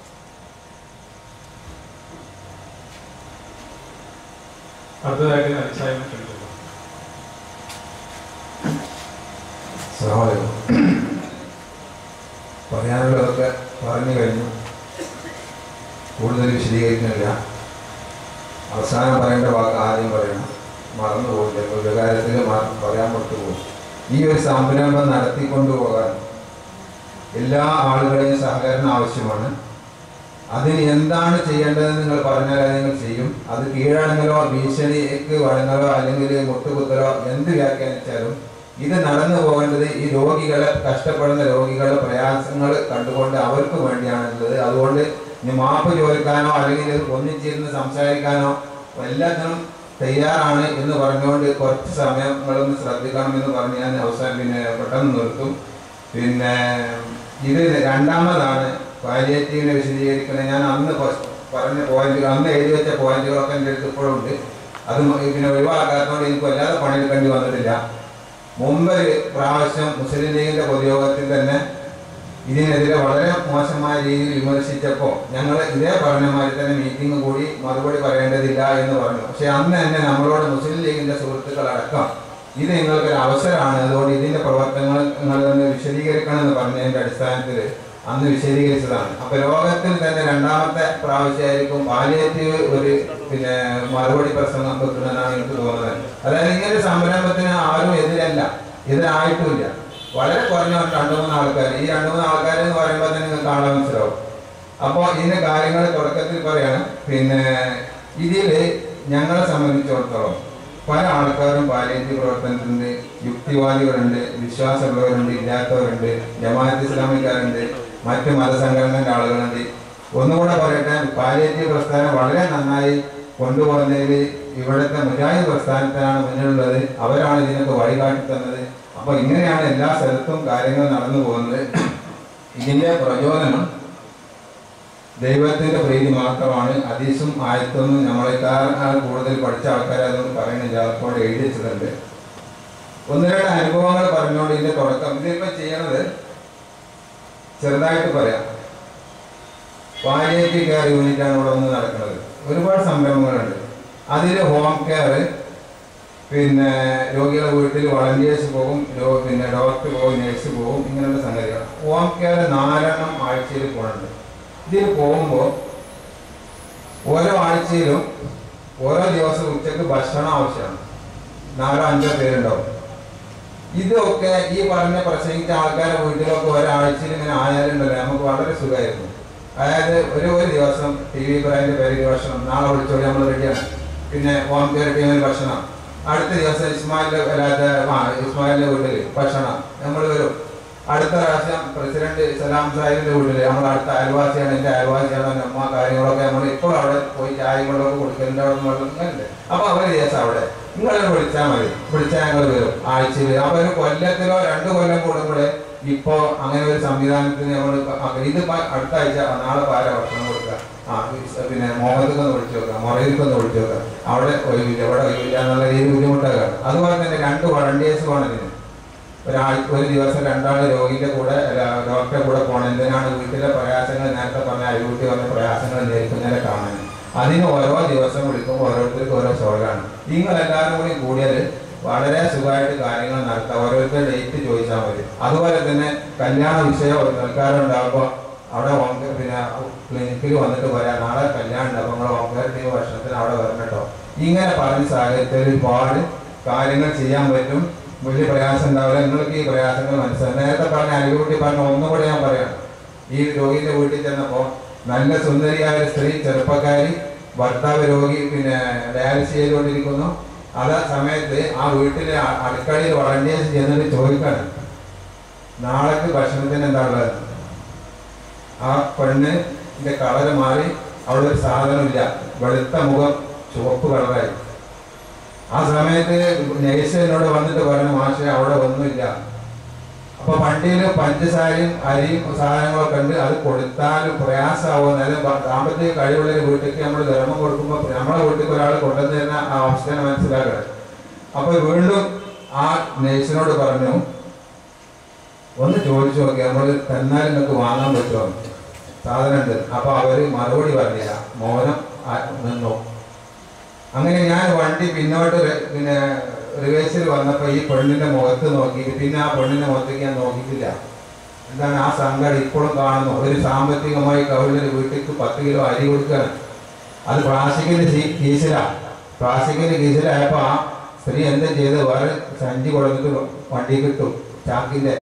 Speaker 3: അടുത്തതായിട്ട് അധ്യായം ക്ഷണിക്കുന്നു
Speaker 4: അസ്സലാമു അലൈക്കും. പറയാനുള്ളതൊക്കെ പറഞ്ഞു കഴിഞ്ഞു കൂടുതൽ വിശദീകരിക്കുന്നില്ല അവസാനം പറയേണ്ട വാക്ക് ആദ്യം പറയണം മറന്നു പോകില്ല ഒരു കാര്യത്തിൽ പറയാൻ വിട്ടു പോകും ഈ ഒരു സംരംഭം നടത്തിക്കൊണ്ടുപോകാൻ എല്ലാ ആളുകളെയും സഹകരണം ആവശ്യമാണ് അതിന് എന്താണ് ചെയ്യേണ്ടതെന്ന് നിങ്ങൾ പറഞ്ഞാൽ അത് നിങ്ങൾ ചെയ്യും അത് കീഴടങ്ങലോ ഭീഷണിക്ക് വഴങ്ങലോ അല്ലെങ്കിൽ മുട്ടുകുത്തലോ എന്ത് വ്യാഖ്യാനിച്ചാലും ഇത് നടന്നു പോകേണ്ടത് ഈ രോഗികളെ കഷ്ടപ്പെടുന്ന രോഗികളുടെ പ്രയാസങ്ങൾ കണ്ടുകൊണ്ട് അവർക്ക് വേണ്ടിയാണുള്ളത് അതുകൊണ്ട് ഇനി മാപ്പ് ചോദിക്കാനോ അല്ലെങ്കിൽ ഇത് ഒന്നിച്ചിരുന്ന് സംസാരിക്കാനോ എല്ലാത്തിനും തയ്യാറാണ് എന്ന് പറഞ്ഞുകൊണ്ട് കുറച്ച് സമയം നിങ്ങളൊന്ന് ശ്രദ്ധിക്കണം എന്ന് പറഞ്ഞ് ഞാൻ അവസാനം പിന്നെ പെട്ടെന്ന് നിർത്തും പിന്നെ ഇത് രണ്ടാമതാണ് പാലിയേറ്റീവിനെ വിശദീകരിക്കുന്നത് ഞാൻ അന്ന് പ- പറഞ്ഞ പോയിന്റുകൾ അന്ന് എഴുതി വെച്ച പോയിന്റുകളൊക്കെ എൻ്റെ അടുത്ത് ഇപ്പോഴും ഉണ്ട് അത് മ- പിന്നെ ഒഴിവാക്കാത്തതുകൊണ്ട് എനിക്ക് വല്ലാതെ പണിയെടുക്കേണ്ടി വന്നിട്ടില്ല മുമ്പ് ഒരു പ്രാവശ്യം മുസ്ലിം ലീഗിന്റെ പൊതുയോഗത്തിൽ തന്നെ ഇതിനെതിരെ വളരെ മോശമായ രീതിയിൽ വിമർശിച്ചപ്പോൾ ഞങ്ങൾ ഇതേ പറഞ്ഞ മാതിരി തന്നെ മീറ്റിംഗ് കൂടി മറുപടി പറയേണ്ടതില്ല എന്ന് പറഞ്ഞു പക്ഷെ അന്ന് തന്നെ നമ്മളോട് മുസ്ലിം ലീഗിന്റെ സുഹൃത്തുക്കളടക്കം ഇത് നിങ്ങൾക്കൊരു അവസരമാണ് അതുകൊണ്ട് ഇതിന്റെ പ്രവർത്തനങ്ങൾ നിങ്ങളൊന്ന് വിശദീകരിക്കണം എന്ന് പറഞ്ഞതിന്റെ അടിസ്ഥാനത്തിൽ അന്ന് വിശദീകരിച്ചതാണ് അപ്പൊ ലോകത്തിൽ തന്നെ രണ്ടാമത്തെ പ്രാവശ്യമായിരിക്കും പാലിയേറ്റീവ് ഒരു പിന്നെ മറുപടി പ്രസംഗം വെക്കുന്നതെന്നാണ് എനിക്ക് തോന്നുന്നത് അതായത് ഇങ്ങനെ ഒരു സംരംഭത്തിന് ആരും എതിരല്ല എതിരായിട്ടുമില്ല വളരെ കുറഞ്ഞ ഒരു രണ്ട് മൂന്ന് ആൾക്കാർ ഈ രണ്ട് മൂന്ന് ആൾക്കാർ എന്ന് പറയുമ്പോൾ തന്നെ നിങ്ങൾക്ക് കാണാൻ മനസ്സിലാവും അപ്പോൾ ഇതിന്റെ കാര്യങ്ങൾ തുടക്കത്തിൽ പറയാണ് പിന്നെ ഇതിൽ ഞങ്ങളെ സംബന്ധിച്ചിടത്തോളം പല ആൾക്കാരും പാലിയേറ്റീവ് പ്രവർത്തനത്തിനുണ്ട് യുക്തിവാദികളുണ്ട് വിശ്വാസമുള്ളവരുണ്ട് ഇല്ലാത്തവരുണ്ട് ജമാഅത്ത് ഇസ്ലാമിക്കാരുണ്ട് മറ്റ് മതസംഘടനയുടെ ആളുകളുണ്ട് ഒന്നുകൂടെ പറയട്ടെ പാലിയേറ്റീവ് പ്രസ്ഥാനം വളരെ നന്നായി കൊണ്ടുപോകുന്നതിൽ ഇവിടുത്തെ മുജാഹിദ് പ്രസ്ഥാനത്തിനാണ് മുന്നിലുള്ളത് അവരാണ് ഇതിനൊക്കെ വഴികാട്ടി തന്നത് അപ്പൊ ഇങ്ങനെയാണ് എല്ലാ സ്ഥലത്തും കാര്യങ്ങൾ നടന്നു പോകുന്നത് ഇതിന്റെ പ്രചോദനം ദൈവത്തിന്റെ പ്രീതി മാത്രമാണ് അതീശും ആയത്തൊന്നും നമ്മളെക്കാൾ കൂടുതൽ പഠിച്ച ആൾക്കാരെ അതൊന്നും പറയുന്നില്ല അപ്പോൾ എഴുതി വെച്ചിട്ടുണ്ട് ഒന്ന് രണ്ട് അനുഭവങ്ങൾ പറഞ്ഞുകൊണ്ട് ഇതിന്റെ തുടക്കം ഇതിപ്പോ ചെയ്യണത് ചെറുതായിട്ട് പറയാം പാലിയേറ്റീവ് കെയർ യൂണിറ്റാണ് ഇവിടെ ഒന്ന് നടക്കുന്നത് ഒരുപാട് സംരംഭങ്ങളുണ്ട് അതിൽ ഹോം കെയർ പിന്നെ രോഗികളുടെ വീട്ടിൽ വളണ്ടിയേഴ്സ് പോകും രോ- പിന്നെ ഡോക്ടർ പോകും നഴ്സ് പോകും ഇങ്ങനെയുള്ള സംഗതികൾ ഹോം കെയർ നാലെണ്ണം ആഴ്ചയിൽ പോകുന്നുണ്ട് ഇതിൽ പോകുമ്പോൾ ഓരോ ആഴ്ചയിലും ഓരോ ദിവസം ഉച്ചക്ക് ഭക്ഷണം ആവശ്യമാണ് നാലോ അഞ്ചോ പേരുണ്ടാവും ഇതൊക്കെ ഈ പറഞ്ഞ പ്രസംഗിച്ച ആൾക്കാരെ വീട്ടിലൊക്കെ ഒരാഴ്ചയിൽ ഇങ്ങനെ ആയാലുണ്ടല്ലോ നമുക്ക് വളരെ സുഖമായിരുന്നു അതായത് ഒരു ഒരു ദിവസം ടി വി ബ്രാൻഡ് പേര് ഭക്ഷണം നാളെ വിളിച്ചോളി നമ്മൾ റെഡിയാണ് പിന്നെ ഹോം കെയർ ടീമിൽ ഭക്ഷണം അടുത്ത ദിവസം ഇസ്മായിലിന്റെ അല്ലാതെ ആ ഇസ്മായിലിന്റെ വീട്ടിൽ ഭക്ഷണം നമ്മൾ വരും അടുത്ത പ്രാവശ്യം പ്രസിഡന്റ് സലാം സാഹിബിന്റെ വീട്ടിൽ നമ്മൾ അടുത്ത അയൽവാസിയാണ് എന്റെ അയൽവാസിയാണ് എൻ്റെ അമ്മ കാര്യങ്ങളൊക്കെ നമ്മൾ ഇപ്പോൾ അവിടെ പോയി ചായയും വെള്ളമൊക്കെ കൊടുക്കലിന്റെ അവിടെ നിന്ന് വെള്ളം ഇങ്ങനെയുണ്ട് അപ്പൊ അവര് ദിവസം അവിടെ നിങ്ങൾ വിളിച്ചാൽ മതി വിളിച്ചാൽ ഞങ്ങൾ വരും ആഴ്ചയിൽ അപ്പൊ ഒരു കൊല്ലത്തിലോ രണ്ട് കൊല്ലം കൂടുമ്പോഴേ ഇപ്പോ അങ്ങനെ ഒരു സംവിധാനത്തിന് നമ്മൾ ഇത് ഇപ്പൊ അടുത്ത ആഴ്ച നാളെ പാര ഭക്ഷണം കൊടുക്കുക ആ ഈ പിന്നെ മുഹമ്മദ് ഒന്ന് വിളിച്ചു നോക്കുക മൊറയിലേക്ക് ഒന്ന് വിളിച്ചു നോക്കുക അവിടെ ഒഴിവില്ല ഇവിടെ ഒഴിവില്ല എന്നുള്ള രീതിയിൽ ബുദ്ധിമുട്ടാകാണ് അതുപോലെ തന്നെ രണ്ട് വളണ്ടിയേഴ്സ് വേണം ഇതിന് ഒരാഴ്ച ഒരു ദിവസം രണ്ടാൾ രോഗിയുടെ കൂടെ അല്ല, ഡോക്ടറെ കൂടെ പോകണം എന്തിനാണ് വീട്ടിലെ പ്രയാസങ്ങൾ നേരത്തെ പറഞ്ഞ അയൽക്കുട്ടി പറഞ്ഞ പ്രയാസങ്ങൾ നേരിടുന്നതിനെ കാണാൻ അതിന് ഓരോ ദിവസം വിളിക്കുമ്പോൾ ഓരോരുത്തർക്ക് ഓരോ ഷോകളാണ് നിങ്ങൾ എല്ലാവരും കൂടി കൂടിയാൽ വളരെ സുഖമായിട്ട് കാര്യങ്ങൾ നടത്താം ഓരോരുത്തർ ഡേറ്റ് ചോദിച്ചാൽ മതി അതുപോലെ തന്നെ കല്യാണ വിഷയം സൽക്കാരം ഉണ്ടാകുമ്പോൾ അവിടെ ഹോം കെയർ പിന്നെ ക്ലിനിക്കിൽ വന്നിട്ട് പറയാം നാളെ കല്യാണം ഉണ്ട് അപ്പോൾ നിങ്ങൾ ഹോം കെയർ ടീം ഭക്ഷണത്തിന് അവിടെ വരണം കേട്ടോ ഇങ്ങനെ പറഞ്ഞ സാഹചര്യത്തിൽ ഒരുപാട് കാര്യങ്ങൾ ചെയ്യാൻ പറ്റും വലിയ പ്രയാസം ഉണ്ടാവില്ല നിങ്ങൾക്ക് ഈ പ്രയാസങ്ങൾ മനസ്സിലാവും നേരത്തെ പറഞ്ഞ അനുകൂട്ടി പറഞ്ഞ ഒന്നും കൂടെ ഞാൻ പറയാം ഈ രോഗിന്റെ വീട്ടിൽ ചെന്നപ്പോൾ നല്ല സുന്ദരിയായ ഒരു സ്ത്രീ ചെറുപ്പക്കാരി ഭർത്താവ് രോഗി പിന്നെ ഡയാലിസിസ് ചെയ്തുകൊണ്ടിരിക്കുന്നു അതേ സമയത്ത് ആ വീട്ടിലെ അ- അടുക്കളയിൽ വളണ്ടിയേഴ്സ് ചെന്നിട്ട് ചോദിക്കാണ് നാളേക്ക് ഭക്ഷണത്തിന് എന്താ ഉള്ളത് ആ പെണ്ണിന്റെ കളറ് മാറി അവിടെ ഒരു സാധനമില്ല വെളുത്ത മുഖം ചുവപ്പ് കളറായി ആ സമയത്ത് നഴ്സ് എന്നോട് വന്നിട്ട് പറഞ്ഞു മാഷെ അവിടെ ഒന്നുമില്ല അപ്പൊ വണ്ടിയിൽ പഞ്ചസാരയും അരിയും സാധനങ്ങളൊക്കെ ഉണ്ട് അത് കൊടുത്താലും പ്രയാസമാവും അതായത് ബ- സാമ്പത്തിക കഴിവുള്ള ഒരു വീട്ടിലേക്ക് നമ്മൾ ധർമ്മം കൊടുക്കുമ്പോൾ നമ്മളെ വീട്ടിലേക്ക് ഒരാൾ കൊണ്ടുവന്ന് തരുന്ന ആ അവസ്ഥ മനസ്സിലാക്കണം അപ്പൊ വീണ്ടും ആ നഴ്സിനോട് പറഞ്ഞു ഒന്ന് ചോദിച്ചു നോക്കി നമ്മൾ തന്നാൽ നിങ്ങൾക്ക് വാങ്ങാൻ പറ്റുമോ സാധനം ഉണ്ട് അപ്പൊ അവര് മറുപടി പറഞ്ഞില്ല മൗനം ആ- നിന്നു അങ്ങനെ ഞാൻ വണ്ടി പിന്നോട്ട് റെ- പിന്നെ റിവേഴ്സിൽ വന്നപ്പോ ഈ പെണ്ണിന്റെ മുഖത്ത് നോക്കി പിന്നെ ആ പെണ്ണിന്റെ മുഖത്തേക്ക് ഞാൻ നോക്കിയിട്ടില്ല എന്താണ് ആ സങ്കടം ഇപ്പോഴും കാണുന്നു ഒരു സാമ്പത്തികമായി കവിളിൽ വീട്ടിലേക്ക് പത്ത് കിലോ അരി കൊടുക്കുകയാണ് അത് പ്ലാസ്റ്റിക്കിന്റെ സീ- കീസിലാ പ്ലാസ്റ്റിക്കിന്റെ കീസിലായപ്പോ ആ സ്ത്രീ എന്താ ചെയ്ത് വേറെ സഞ്ചി കൊടുത്തിട്ട് വണ്ടി കിട്ടും ചാക്കിന്റെ